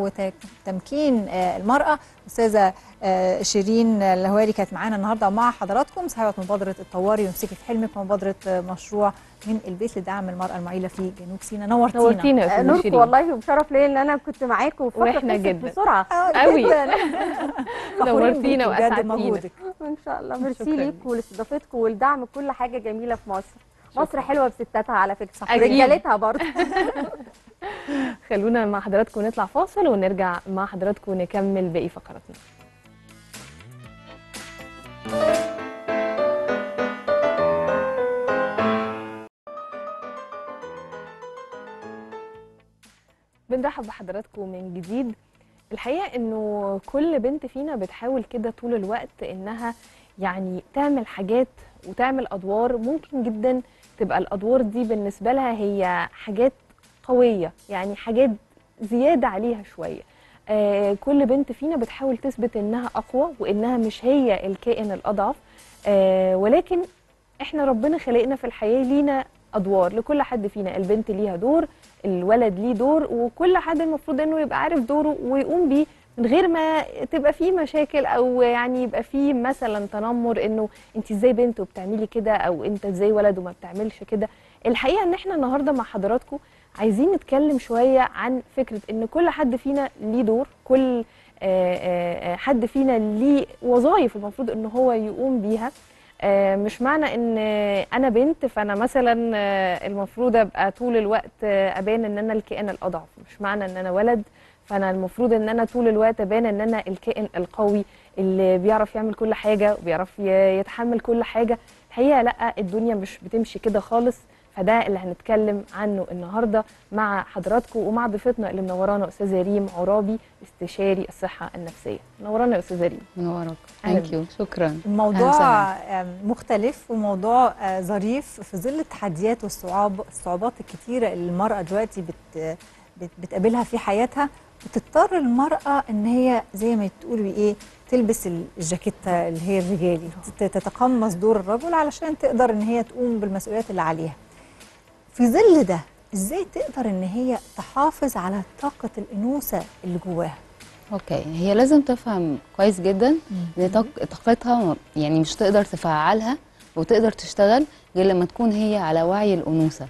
وتمكين آه، المراه استاذه آه، شيرين الهواري كانت معانا النهارده مع حضراتكم صاحبه مبادره الطواري وامسكي في حلمك ومبادره آه، مشروع من البيت لدعم المراه المعيله في جنوب سيناء نورتينا نورتينا يا آه، استاذه نوركم شيرين والله وبشرف ليا ان انا كنت معاكم وفتره وإحنا خلصت جدا. بسرعه آه، قوي. جداً. فخورين نورتينا بيكي بجد وأسعدتينا. بمجهودك. ان شاء الله ميرسي شكراً. ليكم ولاستضافتكم والدعم كل حاجه جميله في مصر شكراً. مصر حلوه بستاتها على فكره صح أكيد. رجالتها برضه خلونا مع حضراتكم نطلع فاصل ونرجع مع حضراتكم نكمل باقي فقراتنا بنرحب بحضراتكم من جديد الحقيقه انه كل بنت فينا بتحاول كده طول الوقت انها يعني تعمل حاجات وتعمل ادوار ممكن جدا تبقى الادوار دي بالنسبه لها هي حاجات قويه يعني حاجات زياده عليها شويه آه كل بنت فينا بتحاول تثبت انها اقوى وانها مش هي الكائن الاضعف آه ولكن احنا ربنا خلقنا في الحياه لينا ادوار لكل حد فينا البنت ليها دور الولد ليه دور وكل حد المفروض انه يبقى عارف دوره ويقوم بيه من غير ما تبقى فيه مشاكل او يعني يبقى فيه مثلا تنمر انه انت ازاي بنت وبتعملي كده او انت ازاي ولد وما بتعملش كده الحقيقه ان احنا النهارده مع حضراتكم عايزين نتكلم شويه عن فكره ان كل حد فينا ليه دور كل آه، آه، آه، حد فينا ليه وظائف المفروض ان هو يقوم بيها آه، مش معنى ان آه، انا بنت فانا مثلا آه، المفروض ابقى طول الوقت آه، ابان ان انا الكائن الاضعف مش معنى ان انا ولد فانا المفروض ان انا طول الوقت ابان ان انا الكائن القوي اللي بيعرف يعمل كل حاجه وبيعرف ي- يتحمل كل حاجه الحقيقه لا الدنيا مش بتمشي كده خالص فده اللي هنتكلم عنه النهارده مع حضراتكم ومع ضيفتنا اللي منورانا استاذه ريم عرابي استشاري الصحه النفسيه منورانا يا استاذه ريم منورك أهلاً ثانك يو شكرا أهلاً الموضوع وسهلاً. آم، مختلف وموضوع آه، ظريف في ظل التحديات والصعاب الصعوبات الكتيرة اللي المرأة دلوقتي بت بت- بتقابلها في حياتها بتضطر المرأة ان هي زي ما تقولي ايه تلبس الجاكيتة اللي هي الرجالي تت- تتقمص دور الرجل علشان تقدر ان هي تقوم بالمسؤوليات اللي عليها في ظل ده ازاي تقدر ان هي تحافظ على طاقة الانوثة اللي جواها اوكي هي لازم تفهم كويس جدا ان طاق- طاقتها يعني مش تقدر تفعلها وتقدر تشتغل غير لما تكون هي على وعي الانوثه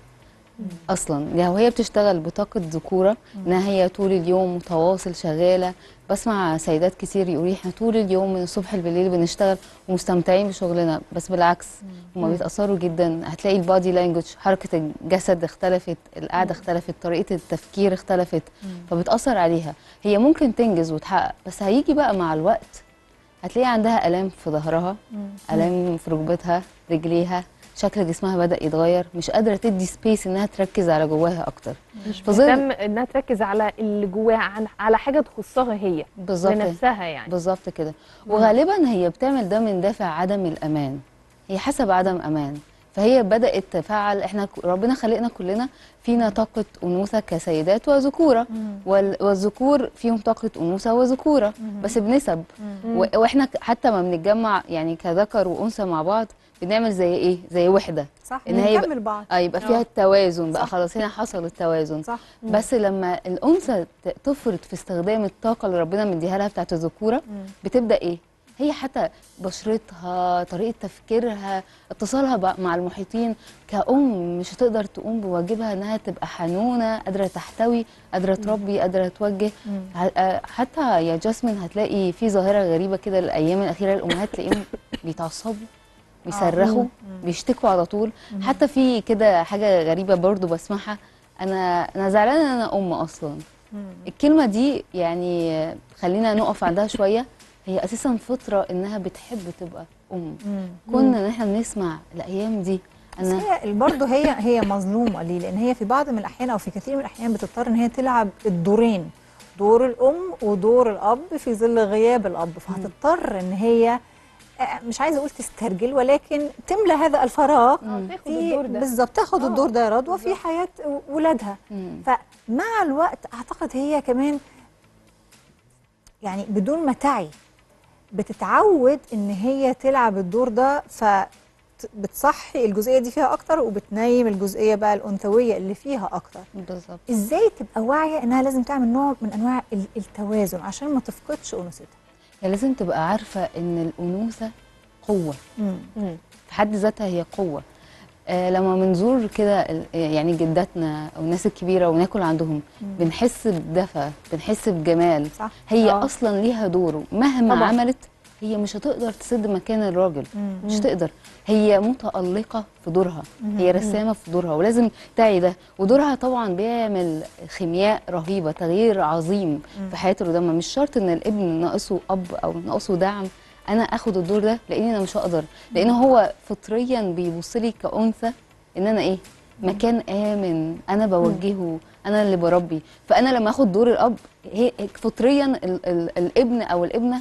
اصلا لو هي بتشتغل بطاقه ذكوره انها هي طول اليوم متواصل شغاله بسمع سيدات كتير يقولوا لي احنا طول اليوم من الصبح بالليل بنشتغل ومستمتعين بشغلنا بس بالعكس هما بيتاثروا جدا هتلاقي البادي لانجوج حركه الجسد اختلفت القعده اختلفت طريقه التفكير اختلفت فبتاثر عليها هي ممكن تنجز وتحقق بس هيجي بقى مع الوقت هتلاقي عندها الام في ظهرها الام في ركبتها رجليها شكل جسمها بدا يتغير مش قادره تدي سبيس انها تركز على جواها اكتر مش في ظل- بتهتم انها تركز على اللي جواها عن- على حاجه تخصها هي بالظبط لنفسها يعني بالظبط كده وغالبا هي بتعمل ده من دافع عدم الامان هي حسب عدم امان فهي بدات تفعل احنا ك- ربنا خلقنا كلنا فينا طاقه انوثه كسيدات وذكوره وال- والذكور فيهم طاقه انوثه وذكوره بس بنسب و- واحنا ك- حتى ما بنتجمع يعني كذكر وانثى مع بعض بنعمل زي ايه زي وحده صح إن هي يبقى- نكمل بعض اه يبقى فيها التوازن بقى صح. خلاص هنا حصل التوازن صح بس لما الانثى ت- تفرط في استخدام الطاقه اللي ربنا مديها لها بتاعت الذكوره بتبدا ايه هي حتى بشرتها طريقه تفكيرها اتصالها بقى مع المحيطين كأم مش هتقدر تقوم بواجبها انها تبقى حنونه قادره تحتوي قادره تربي قادره توجه ه- آه، حتى يا جاسمين هتلاقي في ظاهره غريبه كده الايام الاخيره الامهات تلاقيهم بيتعصبوا بيصرخوا بيشتكوا على طول حتى في كده حاجه غريبه برضو بسمعها انا انا زعلانه ان انا ام اصلا الكلمه دي يعني خلينا نقف عندها شويه هي اساسا فطره انها بتحب تبقى ام كنا ان احنا بنسمع الايام دي بس انا هي برضه هي هي مظلومه ليه؟ لان هي في بعض من الاحيان او في كثير من الاحيان بتضطر ان هي تلعب الدورين دور الام ودور الاب في ظل غياب الاب فهتضطر ان هي آه، مش عايزه اقول تسترجل ولكن تملى هذا الفراغ اه تاخد في الدور ده بالظبط تاخد آه، الدور ده يا رضوى في حياه ولادها مم. فمع الوقت اعتقد هي كمان يعني بدون ما تعي بتتعود ان هي تلعب الدور ده ف بتصحي الجزئيه دي فيها اكتر وبتنيم الجزئيه بقى الانثويه اللي فيها اكتر بالظبط ازاي تبقى واعيه انها لازم تعمل نوع من انواع ال- التوازن عشان ما تفقدش انوثتها هي لازم تبقى عارفه ان الانوثه قوه مم. في حد ذاتها هي قوة آه لما بنزور كده ال- يعني جداتنا او الناس الكبيره وناكل عندهم بنحس بدفى بنحس بجمال صح هي آه. اصلا ليها دور مهما طبعاً. عملت هي مش هتقدر تسد مكان الراجل مش هتقدر هي متألقة في دورها هي رسامة في دورها ولازم تعي ده ودورها طبعا بيعمل خيمياء رهيبة تغيير عظيم في حياة اللي قدامها مش شرط ان الابن ناقصه اب او ناقصه دعم انا اخد الدور ده لاني انا مش هقدر لان هو فطريا بيبص لي كأنثى ان انا ايه مكان امن انا بوجهه انا اللي بربي فانا لما اخد دور الاب هي فطريا ال ال الابن او الابنه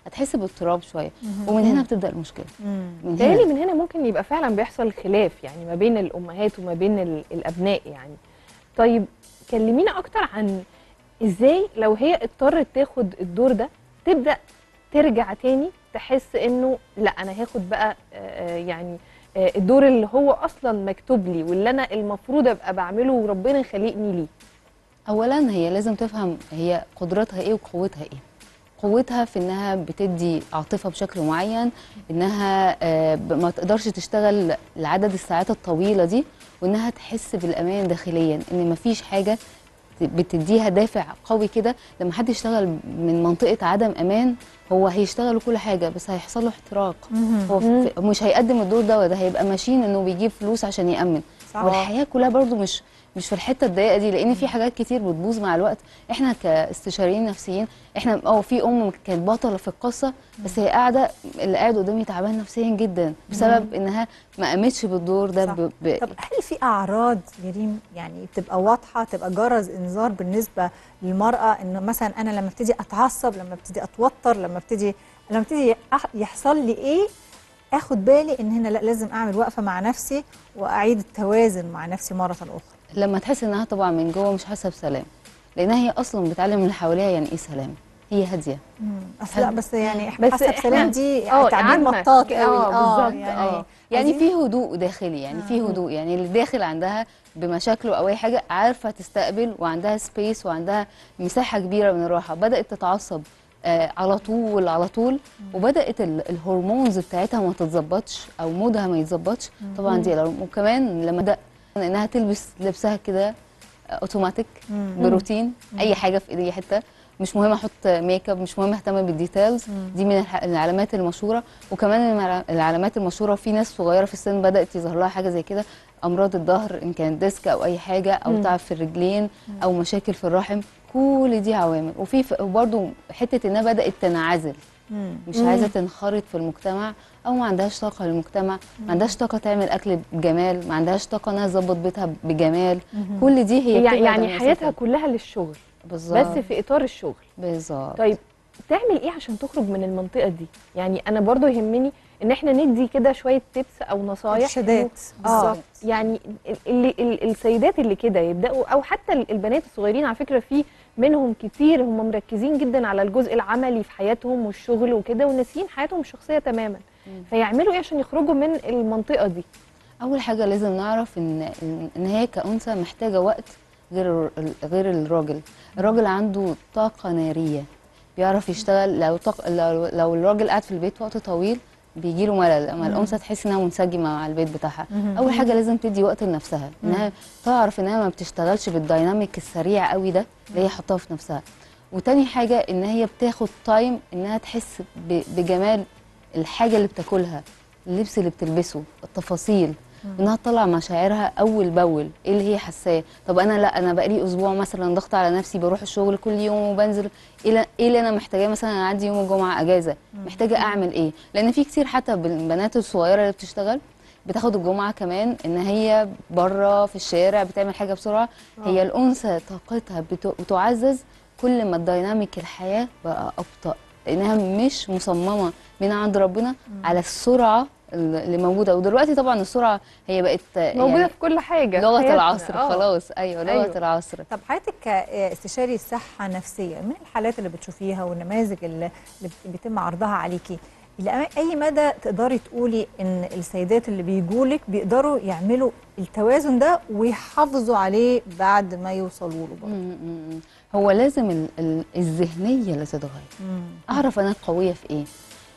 هتحس باضطراب شويه ومن هنا بتبدا المشكله مم. من تالي هنا من هنا ممكن يبقى فعلا بيحصل خلاف يعني ما بين الامهات وما بين ال- الابناء يعني طيب كلمينا اكتر عن ازاي لو هي اضطرت تاخد الدور ده تبدا ترجع تاني تحس انه لا انا هاخد بقى آه، يعني آه، الدور اللي هو اصلا مكتوب لي واللي انا المفروض ابقى بعمله وربنا خلقني ليه اولا هي لازم تفهم هي قدراتها ايه وقوتها ايه قوتها في انها بتدي عاطفه بشكل معين انها آه، ب- ما تقدرش تشتغل لعدد الساعات الطويله دي وانها تحس بالامان داخليا ان مفيش حاجه ت- بتديها دافع قوي كده لما حد يشتغل من منطقه عدم امان هو هيشتغل كل حاجه بس هيحصل له احتراق هو في- مش هيقدم الدور ده ده هيبقى ماشين انه بيجيب فلوس عشان يامن صح. والحياه كلها برضو مش مش في الحته الضيقه دي لان في حاجات كتير بتبوظ مع الوقت احنا كاستشاريين نفسيين احنا اه في ام كانت بطله في القصه بس هي قاعده اللي قاعد قدامي تعبان نفسيا جدا بسبب انها ما قامتش بالدور ده صح. ب... ب... طب هل في اعراض يا ريم يعني بتبقى واضحه تبقى جرس انذار بالنسبه للمراه ان مثلا انا لما ابتدي اتعصب لما ابتدي اتوتر لما ابتدي لما ابتدي أح- يحصل لي ايه اخد بالي ان هنا لا لازم اعمل وقفه مع نفسي واعيد التوازن مع نفسي مره اخرى لما تحس انها طبعا من جوه مش حاسه بسلام لانها هي اصلا بتعلم اللي حواليها يعني ايه سلام هي هاديه اصل لا بس يعني بس حاسه إحنا- بسلام دي آه، تعبير عامة. مطاط قوي آه، بالظبط. يعني اه يعني في هدوء داخلي يعني في هدوء يعني اللي داخل عندها بمشاكله او اي حاجه عارفه تستقبل وعندها سبيس وعندها مساحه كبيره من الراحه بدات تتعصب آه على طول على طول وبدات ال- الهرمونز بتاعتها ما تتظبطش او مودها ما يتظبطش طبعا دي الألارم. وكمان لما بدا انها تلبس لبسها كده آه، اوتوماتيك بروتين اي حاجه في اي حته مش مهم احط ميك اب مش مهم اهتم بالديتيلز دي من الح- العلامات المشهوره وكمان المع- العلامات المشهوره في ناس صغيره في السن بدات يظهر لها حاجه زي كده امراض الظهر ان كانت ديسك او اي حاجه او تعب في الرجلين او مشاكل في الرحم كل دي عوامل وفي ف- وبرده حته انها بدات تنعزل مش عايزه تنخرط في المجتمع او ما عندهاش طاقه للمجتمع ما عندهاش طاقه تعمل اكل بجمال ما عندهاش طاقه انها تظبط بيتها بجمال كل دي هي يعني, بتبعد يعني عن حياتها المسافة. كلها للشغل بالظبط بس في اطار الشغل بالظبط طيب تعمل ايه عشان تخرج من المنطقه دي يعني انا برضو يهمني ان احنا ندي كده شويه تيبس او نصايح ارشادات إنه- اه بالظبط يعني ال- اللي ال- السيدات اللي كده يبداوا او حتى ال- البنات الصغيرين على فكره في منهم كتير هم مركزين جدا على الجزء العملي في حياتهم والشغل وكده وناسيين حياتهم الشخصيه تماما فيعملوا ايه عشان يخرجوا من المنطقه دي اول حاجه لازم نعرف ان ان هي كانثى محتاجه وقت غير ال- غير الراجل الراجل عنده طاقه ناريه بيعرف يشتغل لو طاق... لو, لو الراجل قاعد في البيت وقت طويل بيجي له ملل اما الانثى تحس انها منسجمه مع البيت بتاعها اول حاجه لازم تدي وقت لنفسها انها تعرف انها ما بتشتغلش بالدايناميك السريع قوي ده اللي هي حاطاه في نفسها وتاني حاجه ان هي بتاخد تايم انها تحس ب... بجمال الحاجه اللي بتاكلها اللبس اللي بتلبسه التفاصيل انها تطلع مشاعرها اول باول ايه اللي هي حاساه طب انا لا انا بقالي اسبوع مثلا ضغط على نفسي بروح الشغل كل يوم وبنزل ايه لا- ايه اللي انا محتاجاه مثلا انا عندي يوم الجمعه اجازه محتاجه اعمل ايه لان في كتير حتى بالبنات الصغيره اللي بتشتغل بتاخد الجمعه كمان ان هي بره في الشارع بتعمل حاجه بسرعه هي الانثى طاقتها بت- بتعزز كل ما الديناميك الحياه بقى ابطا لانها مش مصممه من عند ربنا على السرعه اللي موجوده ودلوقتي طبعا السرعه هي بقت موجوده يعني في كل حاجه في لغه حياتنا. العصر آه. خلاص ايوه لغه أيوة. العصر طب حضرتك كاستشاري صحه نفسيه من الحالات اللي بتشوفيها والنماذج اللي اللي بيتم عرضها عليكي الى اي مدى تقدري تقولي ان السيدات اللي بيجولك بيقدروا يعملوا التوازن ده ويحافظوا عليه بعد ما يوصلوا له برضه مم، مم، مم. هو لازم ال- ال- الذهنيه اللي تتغير اعرف انا قويه في ايه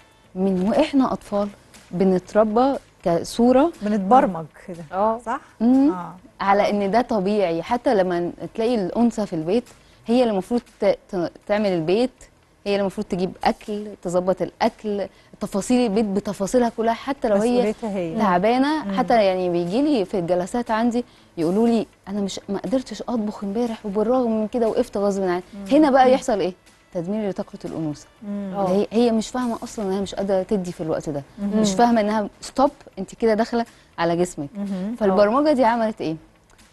من واحنا اطفال بنتربى كصوره بنتبرمج كده اه صح؟ مم. اه على ان ده طبيعي حتى لما تلاقي الانثى في البيت هي اللي المفروض ت- ت- تعمل البيت هي اللي المفروض تجيب اكل تظبط الاكل تفاصيل البيت بتفاصيلها كلها حتى لو هي مسؤوليتها هي تعبانه حتى يعني بيجي لي في الجلسات عندي يقولوا لي انا مش ما قدرتش اطبخ امبارح وبالرغم من كده وقفت غصب عني هنا بقى يحصل ايه تدمير لطاقه الانوثه آه. اللي هي هي مش فاهمه اصلا انها مش قادره تدي في الوقت ده مش فاهمه انها ستوب انت كده داخله على جسمك فالبرمجه دي عملت ايه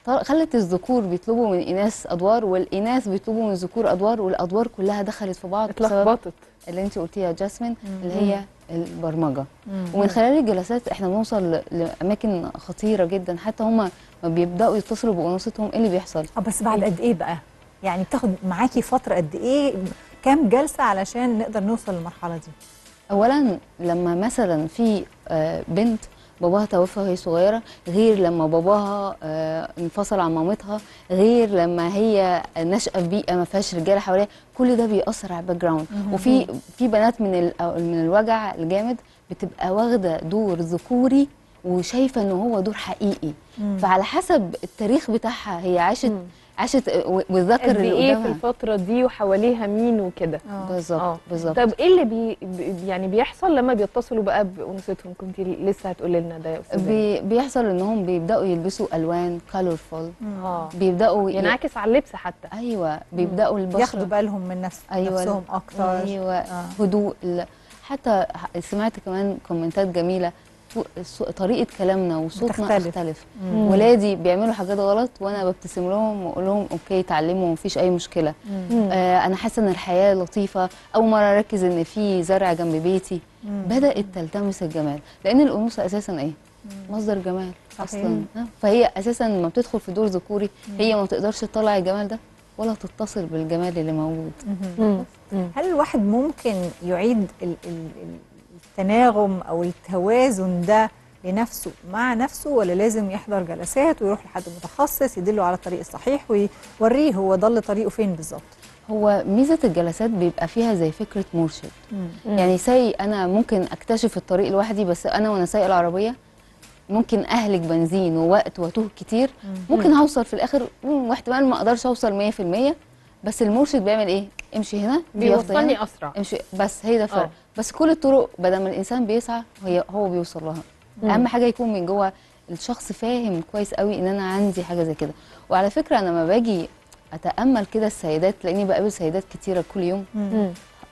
طل- خلت الذكور بيطلبوا من الاناث ادوار والاناث بيطلبوا من الذكور ادوار والادوار كلها دخلت في بعض بسبب اتلخبطت اللي انت قلتيها يا جاسمين اللي مم. هي البرمجه ومن خلال الجلسات احنا بنوصل ل- لاماكن خطيره جدا حتى هم ما بيبداوا يتصلوا بانوثتهم ايه اللي بيحصل اه بس بعد قد ايه بقى يعني بتاخد معاكي فتره قد ايه كام جلسه علشان نقدر نوصل للمرحله دي اولا لما مثلا في آه، بنت باباها توفى وهي صغيره غير لما باباها آه، انفصل عن مامتها غير لما هي ناشئه في بيئه ما فيهاش رجاله حواليها كل ده بيأثر على الباك جراوند وفي في بنات من ال- أو من الوجع الجامد بتبقى واخده دور ذكوري وشايفه ان هو دور حقيقي فعلى حسب التاريخ بتاعها هي عاشت عاشت آه، والذكر قد اللي ايه في قدامها الفتره دي وحواليها مين وكده بالظبط بالظبط طب ايه اللي بي بي- يعني بيحصل لما بيتصلوا بقى بانوثتهم كنت لسه هتقولي لنا ده يا استاذه بي بيحصل انهم بيبداوا يلبسوا الوان كولورفول اه بيبداوا ي- ينعكس على اللبس حتى ايوه بيبداوا البشره ياخدوا بالهم من نفس أيوة. نفسهم اكتر ايوه آه. هدوء ال- حتى ح- سمعت كمان كومنتات جميله تو- الصو- طريقه كلامنا وصوتنا بتختلف. اختلف مم. ولادي بيعملوا حاجات غلط وانا ببتسم لهم واقول لهم اوكي اتعلموا مفيش اي مشكله مم. آه انا حاسه ان الحياه لطيفه اول مره اركز ان في زرع جنب بيتي بدات تلتمس الجمال لان الانوثه اساسا ايه مصدر جمال صحيح. اصلا آه، فهي اساسا لما بتدخل في دور ذكوري هي ما تقدرش تطلع الجمال ده ولا تتصل بالجمال اللي موجود مم. مم. هل الواحد ممكن يعيد ال- ال- ال- التناغم او التوازن ده لنفسه مع نفسه ولا لازم يحضر جلسات ويروح لحد متخصص يدله على الطريق الصحيح ويوريه هو ضل طريقه فين بالظبط هو ميزه الجلسات بيبقى فيها زي فكره مرشد يعني سي انا ممكن اكتشف الطريق لوحدي بس انا وانا سايقه العربيه ممكن اهلك بنزين ووقت واتوه كتير ممكن هوصل في الاخر مم، واحتمال ما اقدرش اوصل 100% بس المرشد بيعمل ايه امشي هنا في يافطة هنا، بيوصلني اسرع امشي بس هي ده الفرق آه. بس كل الطرق بدل ما الانسان بيسعى هي هو بيوصل لها اهم حاجه يكون من جوه الشخص فاهم كويس قوي ان انا عندي حاجه زي كده وعلى فكره انا لما باجي اتامل كده السيدات لاني بقابل سيدات كتيره كل يوم مم.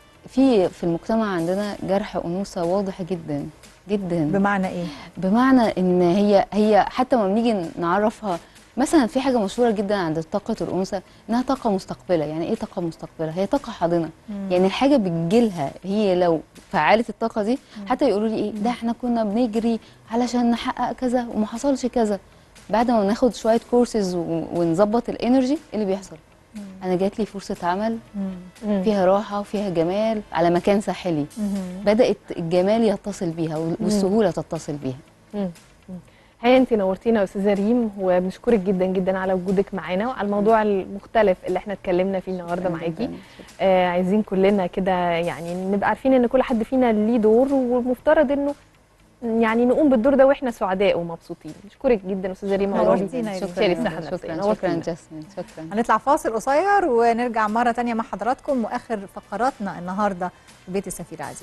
في في المجتمع عندنا جرح انوثه واضح جدا جدا بمعنى ايه بمعنى ان هي هي حتى لما بنيجي نعرفها مثلا في حاجه مشهوره جدا عند طاقه الانثى انها طاقه مستقبله يعني ايه طاقه مستقبله هي طاقه حاضنه يعني الحاجه بتجيلها هي لو فعلت الطاقه دي حتى يقولوا لي ايه ده احنا كنا بنجري علشان نحقق كذا وما حصلش كذا بعد ما ناخد شويه كورسز ونظبط الانرجي ايه اللي بيحصل انا جات لي فرصه عمل مم. فيها راحه وفيها جمال على مكان ساحلي بدات الجمال يتصل بيها والسهوله تتصل بيها مم. هي انت نورتينا يا استاذه ريم وبنشكرك جدا جدا على وجودك معانا وعلى الموضوع المختلف اللي احنا اتكلمنا فيه النهارده معاكي آه عايزين كلنا كده يعني نبقى عارفين ان كل حد فينا ليه دور والمفترض انه يعني نقوم بالدور ده واحنا سعداء ومبسوطين نشكرك جدا استاذه ريم نورتينا يا شكرا شكرا الصحه شكرا النفسيه شكرا, نورتينا. شكرا جاسمين شكرا هنطلع فاصل قصير ونرجع مرة تانية مع حضراتكم وآخر فقراتنا النهاردة في بيت السفير عزيز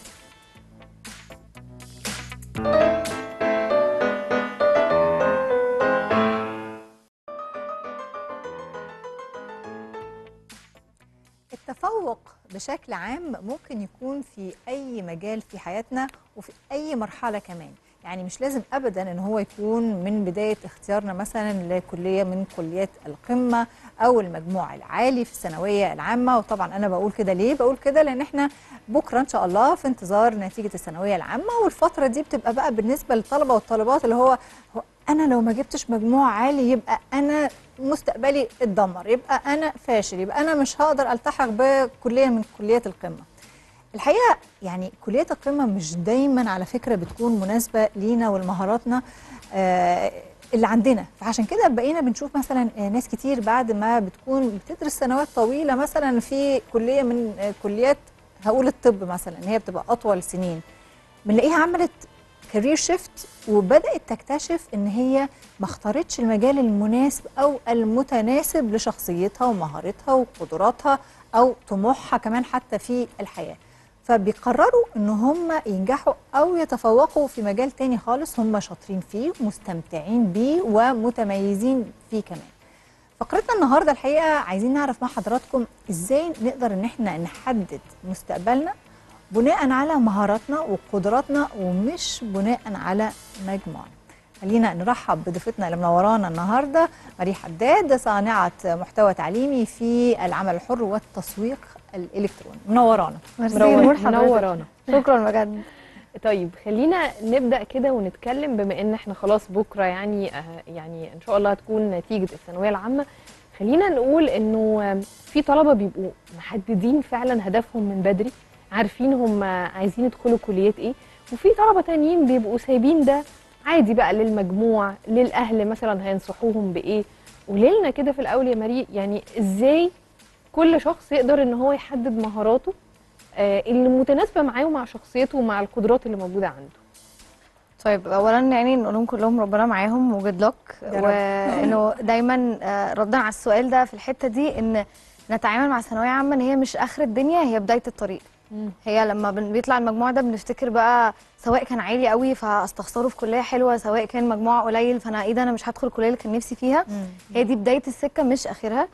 التفوق بشكل عام ممكن يكون في أي مجال في حياتنا وفي أي مرحلة كمان يعني مش لازم أبدا أن هو يكون من بداية اختيارنا مثلا لكلية من كليات القمة أو المجموع العالي في الثانوية العامة وطبعا أنا بقول كده ليه؟ بقول كده لأن احنا بكرة إن شاء الله في انتظار نتيجة الثانوية العامة والفترة دي بتبقى بقى بالنسبة للطلبة والطالبات اللي هو, هو أنا لو ما جبتش مجموع عالي يبقى أنا مستقبلي اتدمر يبقى أنا فاشل يبقى أنا مش هقدر ألتحق بكلية من كليات القمة الحقيقه يعني كليات القمه مش دايما على فكره بتكون مناسبه لينا ولمهاراتنا آه اللي عندنا فعشان كده بقينا بنشوف مثلا آه، ناس كتير بعد ما بتكون بتدرس سنوات طويله مثلا في كليه من آه، كليات هقول الطب مثلا ان هي بتبقى اطول سنين بنلاقيها عملت كارير شيفت وبدات تكتشف ان هي ما اختارتش المجال المناسب او المتناسب لشخصيتها ومهارتها وقدراتها او طموحها كمان حتى في الحياه فبيقرروا ان هم ينجحوا او يتفوقوا في مجال تاني خالص هم شاطرين فيه ومستمتعين بيه ومتميزين فيه كمان فقرتنا النهارده الحقيقه عايزين نعرف مع حضراتكم ازاي نقدر ان احنا نحدد مستقبلنا بناء على مهاراتنا وقدراتنا ومش بناء على مجموعنا خلينا نرحب بضيفتنا اللي منورانا النهارده مريم حداد صانعه محتوى تعليمي في العمل الحر والتسويق الالكتروني منورانا ميرسي منور- نور حضرتك. منورانا شكرا بجد طيب خلينا نبدا كده ونتكلم بما ان احنا خلاص بكره يعني آه، يعني ان شاء الله هتكون نتيجه الثانويه العامه خلينا نقول انه آه، في طلبه بيبقوا محددين فعلا هدفهم من بدري عارفين هم عايزين يدخلوا كليات ايه وفي طلبه تانيين بيبقوا سايبين ده عادي بقى للمجموع للاهل مثلا هينصحوهم بايه قوليلنا كده في الاول يا مريم يعني ازاي كل شخص يقدر ان هو يحدد مهاراته آه، اللي متناسبه معاه ومع شخصيته ومع القدرات اللي موجوده عنده طيب اولا يعني نقول لهم كلهم ربنا معاهم وجود لك يا رب. وانه دايما آه، ردا على السؤال ده في الحته دي ان نتعامل مع ثانويه عامه ان هي مش اخر الدنيا هي بدايه الطريق هي لما بن- بيطلع المجموع ده بنفتكر بقى سواء كان عالي قوي فاستخسره في كليه حلوه سواء كان مجموع قليل فانا ايه ده انا مش هدخل الكليه اللي كان نفسي فيها هي دي بدايه السكه مش اخرها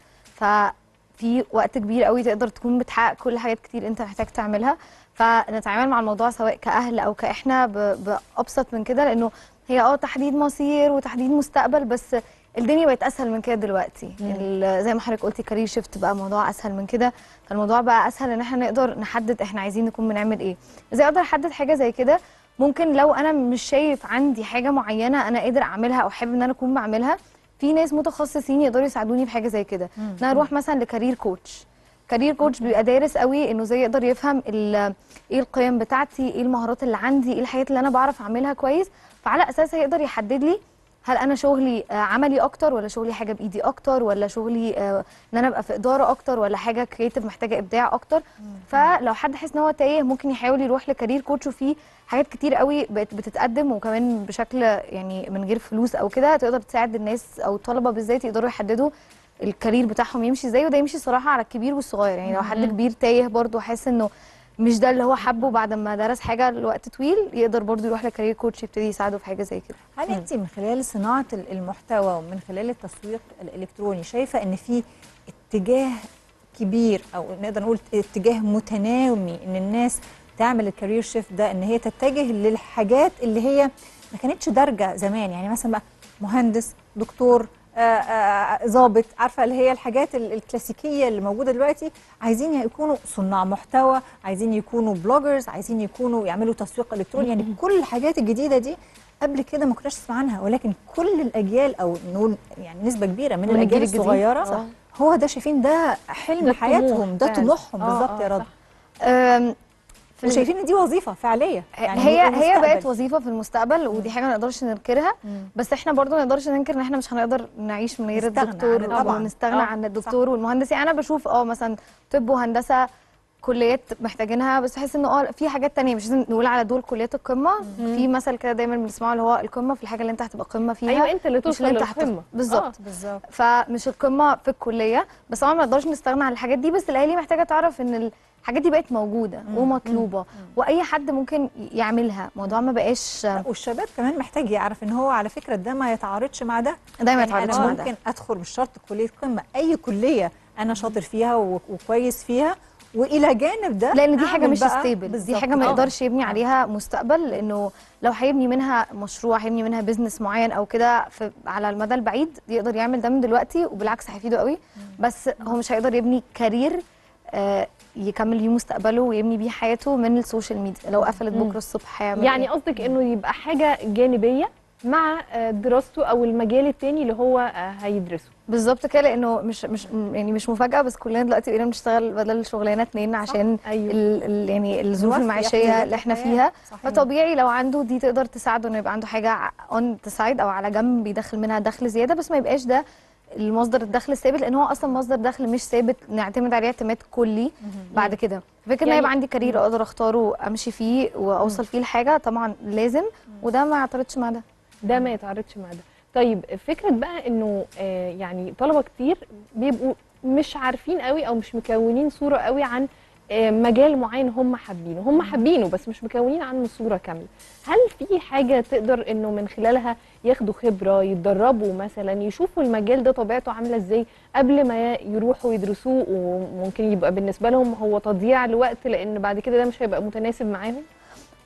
ففي وقت كبير قوي تقدر تكون بتحقق كل حاجات كتير انت محتاج تعملها فنتعامل مع الموضوع سواء كاهل او كاحنا ب- بابسط من كده لانه هي اه تحديد مصير وتحديد مستقبل بس الدنيا بقت اسهل من كده دلوقتي ال- زي ما حضرتك قلتي كارير شيفت بقى موضوع اسهل من كده فالموضوع بقى اسهل ان احنا نقدر نحدد احنا عايزين نكون بنعمل ايه ازاي اقدر احدد حاجه زي كده ممكن لو انا مش شايف عندي حاجه معينه انا قادر اعملها او حابب ان انا اكون بعملها في ناس متخصصين يقدروا يساعدوني في حاجه زي كده ان انا اروح مثلا لكارير كوتش كارير كوتش بيبقى دارس قوي انه زي يقدر يفهم ال- ايه القيم بتاعتي ايه المهارات اللي عندي ايه الحاجات اللي انا بعرف اعملها كويس فعلى اساسها يقدر يحدد لي هل انا شغلي آه، عملي اكتر ولا شغلي حاجه بايدي اكتر ولا شغلي آه، ان انا ابقى في اداره اكتر ولا حاجه كريتيف محتاجه ابداع اكتر فلو حد حاسس ان هو تايه ممكن يحاول يروح لكارير كوتش وفيه حاجات كتير قوي بقت بتتقدم وكمان بشكل يعني من غير فلوس او كده تقدر تساعد الناس او الطلبه بالذات يقدروا يحددوا الكارير بتاعهم يمشي ازاي وده يمشي صراحه على الكبير والصغير يعني لو حد كبير تايه برضه حاسس انه مش ده اللي هو حبه بعد ما درس حاجه لوقت طويل يقدر برضه يروح لكارير كوتش يبتدي يساعده في حاجه زي كده هل انت من خلال صناعه ال- المحتوى ومن خلال التسويق الالكتروني شايفه ان في اتجاه كبير او نقدر نقول اتجاه متنامي ان الناس تعمل الكارير شيفت ده ان هي تتجه للحاجات اللي هي ما كانتش دارجه زمان يعني مثلا بقى مهندس دكتور آه، آه، ضابط عارفه اللي هي الحاجات ال- الكلاسيكيه اللي موجوده دلوقتي عايزين يكونوا صناع محتوى عايزين يكونوا بلوجرز عايزين يكونوا يعملوا تسويق الكتروني يعني كل الحاجات الجديده دي قبل كده ما كناش نسمع عنها ولكن كل الاجيال او نقول يعني نسبه كبيره من, من الاجيال الجيل الجديد. الصغيره صح. هو ده شايفين ده حلم ده حياتهم الطموح ده فعلا. طموحهم آه، بالظبط آه، يا رضا صح. أم، في ال- وشايفين ان دي وظيفه فعليه هي هي المستقبل. بقت وظيفه في المستقبل ودي حاجه ما نقدرش ننكرها بس احنا برضو ما نقدرش ننكر ان احنا مش هنقدر نعيش من غير نستغنى الدكتور عنه طبعاً. ونستغنى آه، عن الدكتور والمهندس يعني انا بشوف اه مثلا طب وهندسه كليات محتاجينها بس بحس انه اه في حاجات تانية مش لازم نقول على دول كليات القمه في مثل كده دايما بنسمعه اللي هو القمه في الحاجه اللي انت هتبقى قمه فيها ايوه انت اللي مش توصل اللي انت هتف- للقمه بالظبط آه. بالظبط فمش القمه في الكليه بس طبعا ما نقدرش نستغنى عن الحاجات دي بس الاهالي محتاجه تعرف ان الحاجات دي بقت موجوده ومطلوبه واي حد ممكن يعملها الموضوع ما بقاش لا، والشباب كمان محتاج يعرف ان هو على فكره ده ما يتعارضش مع ده دايما يعني يتعرضش انا مع ده ممكن ادخل مش شرط كليه قمه اي كليه انا شاطر فيها و- وكويس فيها والى جانب ده لان دي حاجه أعمل مش بقى ستيبل دي بالظبط. حاجه ما آه. يقدرش يبني عليها مستقبل لانه لو هيبني منها مشروع هيبني منها بيزنس معين او كده في- على المدى البعيد يقدر يعمل ده من دلوقتي وبالعكس هيفيده قوي بس هو مش هيقدر يبني كارير آه، يكمل بيه مستقبله ويبني بيه حياته من السوشيال ميديا لو قفلت بكره الصبح هيعمل يعني إيه؟ قصدك انه يبقى حاجه جانبيه مع آه، دراسته او المجال التاني اللي هو آه، هيدرسه بالظبط كده لانه مش مش يعني مش مفاجاه بس كلنا دلوقتي بقينا بنشتغل بدل شغلانه اتنين عشان ايوه ال ال يعني الظروف نوفي المعيشيه احتياجات اللي احنا الحياة. فيها صحيح. فطبيعي لو عنده دي تقدر تساعده انه يبقى عنده حاجه اون سايد او على جنب بيدخل منها دخل زياده بس ما يبقاش ده المصدر الدخل الثابت لان هو اصلا مصدر دخل مش ثابت نعتمد عليه اعتماد كلي بعد كده فكره ان يعني- يبقى عندي كارير اقدر اختاره امشي فيه واوصل فيه لحاجه طبعا لازم وده ما يعترضش مع ده ده ما يتعارضش مع ده طيب فكره بقى انه آه، يعني طلبه كتير بيبقوا مش عارفين قوي او مش مكونين صوره قوي عن آه، مجال معين هم حابينه هم حابينه بس مش مكونين عنه صوره كامله هل في حاجه تقدر انه من خلالها ياخدوا خبره يتدربوا مثلا يشوفوا المجال ده طبيعته عامله ازاي قبل ما يروحوا يدرسوه وممكن يبقى بالنسبه لهم هو تضييع لوقت لان بعد كده ده مش هيبقى متناسب معاهم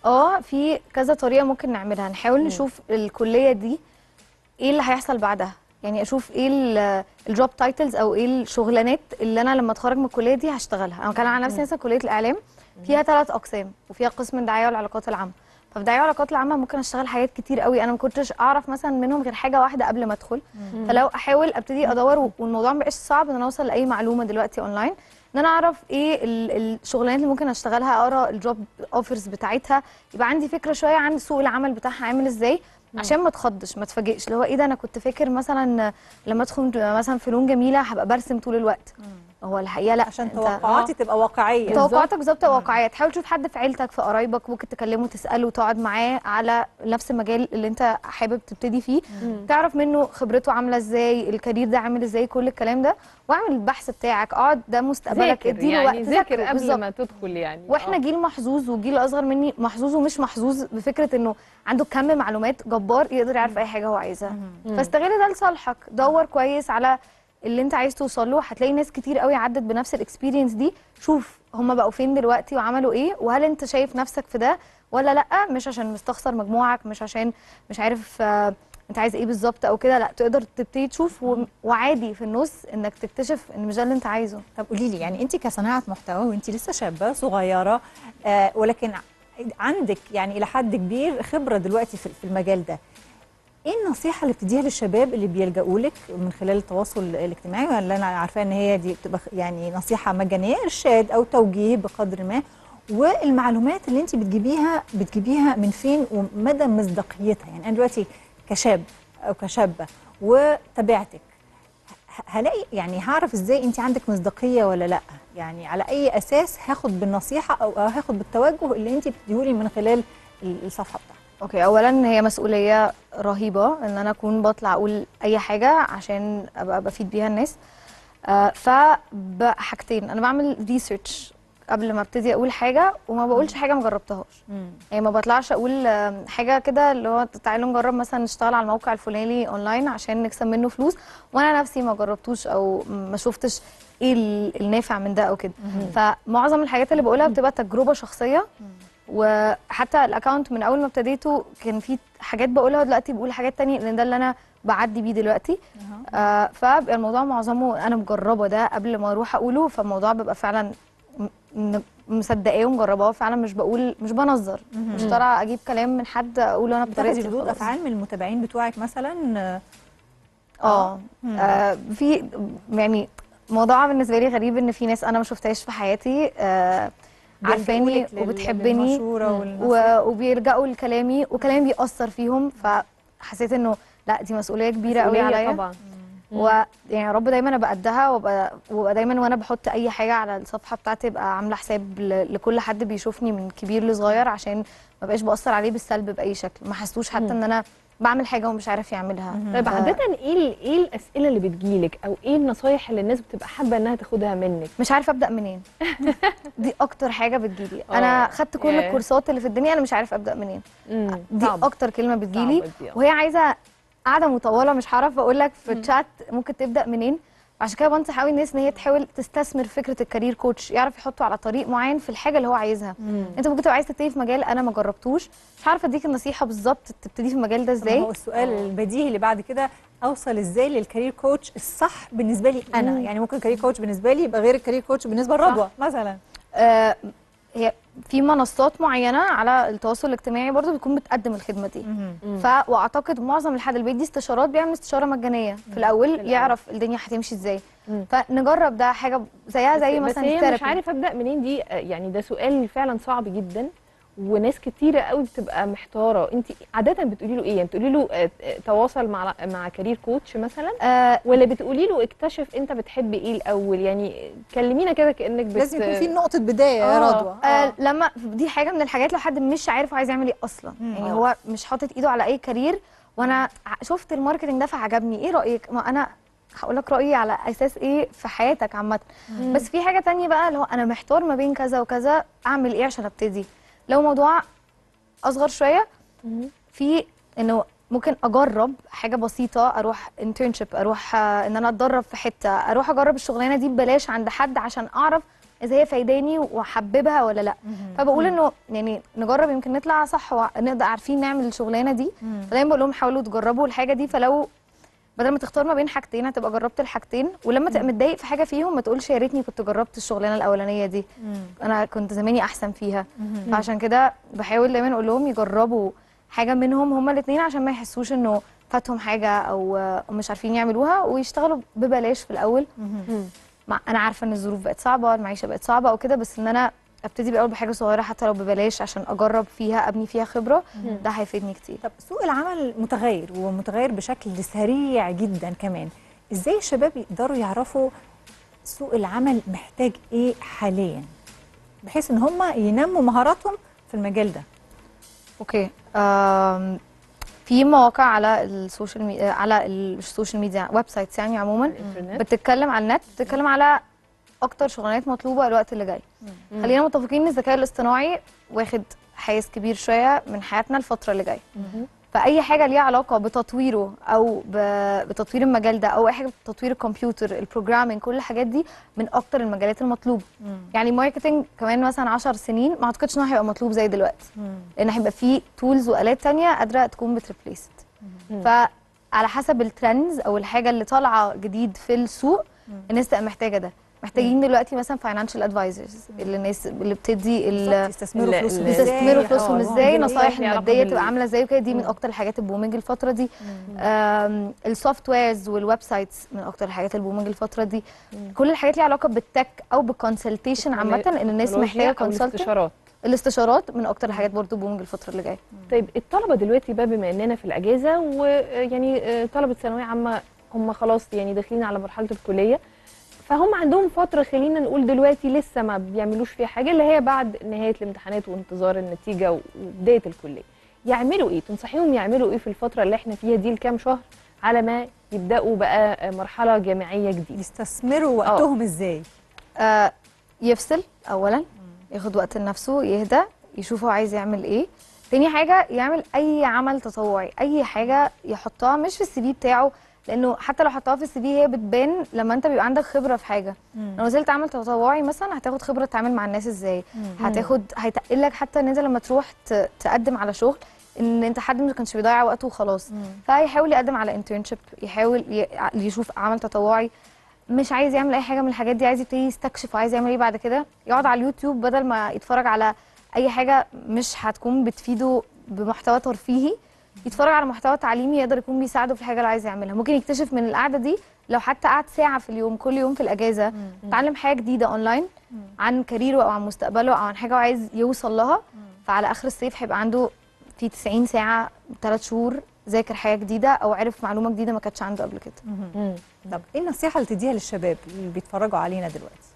اه في كذا طريقه ممكن نعملها نحاول نشوف الكليه دي ايه اللي هيحصل بعدها يعني اشوف ايه الجوب تايتلز او ايه الشغلانات اللي انا لما اتخرج من الكليه دي هشتغلها انا كان على نفسي مثلا كليه الاعلام فيها ثلاث اقسام وفيها قسم الدعايه والعلاقات العامه ففي الدعايه والعلاقات العامه ممكن اشتغل حاجات كتير قوي انا ما كنتش اعرف مثلا منهم غير حاجه واحده قبل ما ادخل فلو احاول ابتدي ادور والموضوع ما بقاش صعب ان انا اوصل لاي معلومه دلوقتي اونلاين ان انا اعرف ايه ال- الشغلانات اللي ممكن اشتغلها اقرا الجوب اوفرز بتاعتها يبقى عندي فكره شويه عن سوق العمل بتاعها عامل ازاي عشان ما اتخضش ما اتفاجئش اللي هو ايه ده انا كنت فاكر مثلا لما ادخل مثلا فنون جميله هبقى برسم طول الوقت هو الحقيقه لا عشان أنت- توقعاتي تبقى واقعيه توقعاتك بالظبط تبقى واقعيه تحاول تشوف حد في عيلتك في قرايبك ممكن تكلمه تساله تقعد معاه على نفس المجال اللي انت حابب تبتدي فيه تعرف منه خبرته عامله ازاي الكارير ده عامل ازاي كل الكلام ده واعمل البحث بتاعك اقعد ده مستقبلك ذاكر اديله يعني وقت ذاكر ذاكره قبل بالظبط. ما تدخل يعني واحنا آه. جيل محظوظ وجيل اصغر مني محظوظ ومش محظوظ بفكره انه عنده كم معلومات جبار يقدر يعرف اي حاجه هو عايزها فاستغل ده لصالحك دور كويس على اللي انت عايز توصل له هتلاقي ناس كتير قوي عدت بنفس الاكسبيرينس دي شوف هم بقوا فين دلوقتي وعملوا ايه وهل انت شايف نفسك في ده ولا لا مش عشان مستخسر مجموعك مش عشان مش عارف آه، انت عايز ايه بالظبط او كده لا تقدر تبتدي تشوف و- وعادي في النص انك تكتشف ان مش ده اللي انت عايزه طب قولي لي يعني انت كصناعه محتوى وانت لسه شابه صغيره آه ولكن ع- عندك يعني الى حد كبير خبره دلوقتي في في المجال ده ايه النصيحه اللي بتديها للشباب اللي بيلجأوا لك من خلال التواصل الاجتماعي ولا انا عارفه ان هي دي بتبقى خ- يعني نصيحه مجانيه ارشاد او توجيه بقدر ما والمعلومات اللي انت بتجيبيها بتجيبيها من فين ومدى مصداقيتها يعني انا دلوقتي كشاب او كشابه وتابعتك ه- هلاقي يعني هعرف ازاي انت عندك مصداقيه ولا لا يعني على اي اساس هاخد بالنصيحه او أو هاخد بالتوجه اللي انت بتديهولي من خلال ال- الصفحه بتاعتك اوكي اولا هي مسؤوليه رهيبه ان انا اكون بطلع اقول اي حاجه عشان ابقى بفيد بيها الناس آه فحاجتين انا بعمل ريسيرش قبل ما ابتدي اقول حاجه وما بقولش حاجه ما جربتهاش يعني ما بطلعش اقول آم، حاجه كده اللي هو تعالوا نجرب مثلا نشتغل على الموقع الفلاني اونلاين عشان نكسب منه فلوس وانا نفسي ما جربتوش او ما شفتش ايه ال- النافع من ده او كده فمعظم الحاجات اللي بقولها بتبقى تجربه شخصيه وحتى الاكونت من اول ما ابتديته كان في حاجات بقولها دلوقتي بقول حاجات تانية لان ده اللي انا بعدي بيه دلوقتي آه فبقى الموضوع معظمه انا مجربه ده قبل ما اروح اقوله فالموضوع بيبقى فعلا م- م- مصدقاه ومجرباه فعلا مش بقول مش بنظر مش طالعه اجيب كلام من حد اقوله انا بتاخدي بطريقتي ردود وخلاص. افعال من المتابعين بتوعك مثلا آه، اه آه، في يعني موضوع بالنسبه لي غريب ان في ناس انا ما شفتهاش في حياتي آه عارفاني بيلجأوا لك لل- وبتحبني للمشورة و- والنصيحة. وبيلجأوا لكلامي وكلامي بيأثر فيهم فحسيت انه لا دي مسؤوليه كبيره قوي مسؤولية عليا طبعا ويعني يا رب دايما ابقى قدها وابقى وابقى دايما وانا بحط اي حاجه على الصفحه بتاعتي ابقى عامله حساب ل- لكل حد بيشوفني من كبير لصغير عشان ما بقاش باثر عليه بالسلب باي شكل ما حسوش حتى ان انا بعمل حاجه ومش عارف يعملها طيب ف- عادة ايه ال- ايه الاسئله اللي بتجيلك او ايه النصايح اللي الناس بتبقى حابه انها تاخدها منك مش عارفه ابدا منين دي اكتر حاجه بتجيلي آه، انا خدت كل ياه. الكورسات اللي في الدنيا انا مش عارفه ابدا منين مم، دي صعبة. اكتر كلمه بتجيلي صعبة دي، آه. وهي عايزه قاعده مطوله مش هعرف اقول لك في الشات ممكن تبدا منين عشان كده بنصح قوي الناس ان هي تحاول تستثمر فكره الكارير كوتش يعرف يحطه على طريق معين في الحاجه اللي هو عايزها انت ممكن تبقى عايز تبتدي في مجال انا ما جربتوش مش عارفه اديك النصيحه بالظبط تبتدي في المجال ده طب ما ازاي هو السؤال البديهي اللي بعد كده اوصل ازاي للكارير كوتش الصح بالنسبه لي انا يعني ممكن الكارير كوتش بالنسبه لي يبقى غير الكارير كوتش بالنسبه لرضوى مثلا آه، هي في منصات معينه على التواصل الاجتماعي برضو بتكون بتقدم الخدمه دي ف واعتقد معظم الحد اللي بيدي استشارات بيعمل استشاره مجانيه في الاول, الأول. يعرف الدنيا هتمشي ازاي مم. فنجرب ده حاجه زيها زي بس مثلا هي مش الثيرابي. عارف ابدا منين دي آه، يعني ده سؤال فعلا صعب جدا وناس كتيره قوي بتبقى محتاره انت عاده بتقولي له ايه يعني بتقولي له آه، آه، تواصل مع مع كارير كوتش مثلا آه ولا بتقولي له اكتشف انت بتحب ايه الاول يعني كلمينا كده كانك بت... لازم يكون في نقطه بدايه يا آه. رضوى آه لما دي حاجه من الحاجات لو حد مش عارف هو عايز يعمل ايه اصلا يعني آه. هو مش حاطط ايده على اي كارير وانا ع- شفت الماركتنج ده فعجبني ايه رايك ما انا هقول لك رايي على اساس ايه في حياتك عامه بس في حاجه تانية بقى اللي هو انا محتار ما بين كذا وكذا اعمل ايه عشان ابتدي لو موضوع اصغر شويه في انه ممكن اجرب حاجه بسيطه اروح انترنشيب اروح آه، ان انا اتدرب في حته اروح اجرب الشغلانه دي ببلاش عند حد عشان اعرف اذا هي فايداني واحببها ولا لا فبقول انه يعني نجرب يمكن نطلع صح ونقدر عارفين نعمل الشغلانه دي فدايما بقول لهم حاولوا تجربوا الحاجه دي فلو بدل ما تختار ما بين حاجتين هتبقى جربت الحاجتين ولما تبقى متضايق في حاجه فيهم ما تقولش يا ريتني كنت جربت الشغلانه الاولانيه دي انا كنت زماني احسن فيها فعشان كده بحاول دايما اقول لهم يجربوا حاجه منهم هما الاثنين عشان ما يحسوش انه فاتهم حاجه او أو مش عارفين يعملوها ويشتغلوا ببلاش في الاول مع انا عارفه ان الظروف بقت صعبه المعيشه بقت صعبه او كده بس ان انا ابتدي بالاول بحاجه صغيره حتى لو ببلاش عشان اجرب فيها ابني فيها خبره ده هيفيدني كتير طب سوق العمل متغير ومتغير بشكل سريع جدا كمان ازاي الشباب يقدروا يعرفوا سوق العمل محتاج ايه حاليا بحيث ان هم ينموا مهاراتهم في المجال ده اوكي آم، في مواقع على السوشيال ميديا على السوشيال ميديا ويب سايتس يعني عموما الإنترنت. بتتكلم على النت بتتكلم على اكتر شغلانات مطلوبه الوقت اللي جاي خلينا متفقين ان الذكاء الاصطناعي واخد حيز كبير شويه من حياتنا الفتره اللي جايه فاي حاجه ليها علاقه بتطويره او ب- بتطوير المجال ده او اي حاجه بتطوير الكمبيوتر البروجرامينج كل الحاجات دي من اكتر المجالات المطلوبه يعني ماركتنج كمان مثلا 10 سنين ما اعتقدش انه هيبقى مطلوب زي دلوقتي لان هيبقى فيه تولز والات تانية قادره تكون بتريبليس فعلى حسب الترندز او الحاجه اللي طالعه جديد في السوق الناس تبقى محتاجه ده محتاجين دلوقتي مثلا فاينانشال ادفايزرز اللي الناس اللي بتدي ال- بالظبط، يستثمروا ال- فلوسهم ال- ازاي يستثمروا فلوسهم آه، ازاي آه، نصايح ليها علاقة الماديه بال- تبقى عامله ازاي وكده دي من اكتر الحاجات البومينج الفتره دي السوفت ويرز والويب سايتس من اكتر الحاجات البومينج الفتره دي كل الحاجات ليها علاقه بالتك او بالكونسلتيشن عامه ان الناس محتاجه أو كونسلتنت الاستشارات الاستشارات من اكتر الحاجات برضو بومينج الفتره اللي جايه طيب الطلبه دلوقتي بقى بما اننا في الاجازه ويعني آه، طلبه ثانويه عامه هم خلاص يعني داخلين على مرحله الكليه فهم عندهم فتره خلينا نقول دلوقتي لسه ما بيعملوش فيها حاجه اللي هي بعد نهايه الامتحانات وانتظار النتيجه وبدايه الكليه يعملوا ايه تنصحيهم يعملوا ايه في الفتره اللي احنا فيها دي الكام شهر على ما يبداوا بقى آه، مرحله جامعيه جديده يستثمروا وقتهم ازاي آه يفصل اولا ياخد وقت لنفسه يهدى يشوف هو عايز يعمل ايه تاني حاجه يعمل اي عمل تطوعي اي حاجه يحطها مش في السي في بتاعه لانه حتى لو حطها في السي في هي بتبان لما انت بيبقى عندك خبره في حاجه لو نزلت عمل تطوعي مثلا هتاخد خبره تتعامل مع الناس ازاي هتاخد هيتقلك حتى ان انت لما تروح ت- تقدم على شغل ان انت حد ما كانش بيضيع وقته وخلاص فيحاول يقدم على انترنشيب يحاول ي- يشوف عمل تطوعي مش عايز يعمل اي حاجه من الحاجات دي عايز يبتدي يستكشف وعايز يعمل ايه بعد كده يقعد على اليوتيوب بدل ما يتفرج على اي حاجه مش هتكون بتفيده بمحتوى ترفيهي يتفرج على محتوى تعليمي يقدر يكون بيساعده في الحاجه اللي عايز يعملها ممكن يكتشف من القعده دي لو حتى قعد ساعه في اليوم كل يوم في الاجازه اتعلم حاجه جديده اونلاين عن كاريره او عن مستقبله او عن حاجه هو عايز يوصل لها فعلى اخر الصيف هيبقى عنده في 90 ساعه ثلاث شهور ذاكر حاجه جديده او عرف معلومه جديده ما كانتش عنده قبل كده طب ايه النصيحه اللي تديها للشباب اللي بيتفرجوا علينا دلوقتي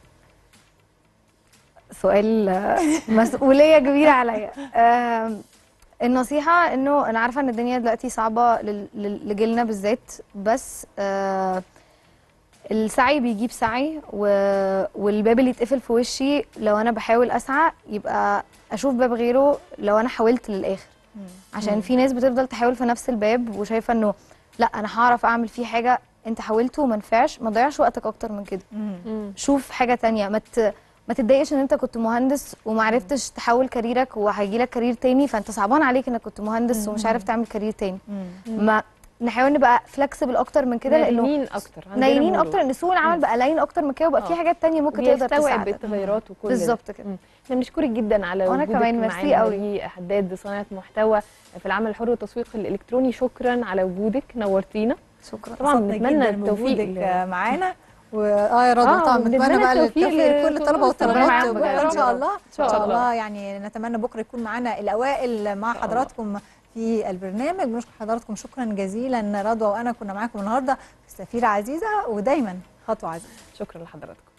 سؤال آه، مسؤوليه كبيره عليا آم، النصيحه انه انا عارفه ان الدنيا دلوقتي صعبه لل- لل- لجيلنا بالذات بس آه، السعي بيجيب سعي و- والباب اللي يتقفل في وشي لو انا بحاول اسعى يبقى اشوف باب غيره لو انا حاولت للاخر عشان في ناس بتفضل تحاول في نفس الباب وشايفه انه لا انا هعرف اعمل فيه حاجه انت حاولت وما نفعش ما تضيعش وقتك اكتر من كده شوف حاجه تانية ما ت... ما تتضايقش ان انت كنت مهندس وما عرفتش تحول كاريرك وهيجي لك كارير تاني فانت صعبان عليك انك كنت مهندس ومش عارف تعمل كارير تاني ما نحاول نبقى فلكسبل اكتر من كده لانه نايمين اكتر عندنا نايمين مرونة. اكتر ان سوق العمل بقى لاين اكتر من كده وبقى في آه. حاجات تانية ممكن تقدر بيستوعب تساعدك التغيرات وكل ده. بالظبط كده مم. احنا بنشكرك جدا على وأنا وجودك كمان، ميرسي معانا قوي. دي حداد صناعه محتوى في العمل الحر والتسويق الالكتروني شكرا على وجودك نورتينا شكرا طبعا انبسطنا بنتمنى جداً التوفيق بوجودك ل- معانا واه يا رضوى آه، طبعا وبنتمنى بنتمنى بقى التوفيق التوفيق لكل الطلبه لكل والطالبات معاهم وبكرة بقى. ان شاء الله إن شاء الله. الله يعني نتمنى بكره يكون معانا الاوائل مع حضراتكم في البرنامج بنشكر حضراتكم شكرا جزيلا رضوى وانا كنا معاكم النهارده في السفيره عزيزه ودايما خطوه عزيزه شكرا لحضراتكم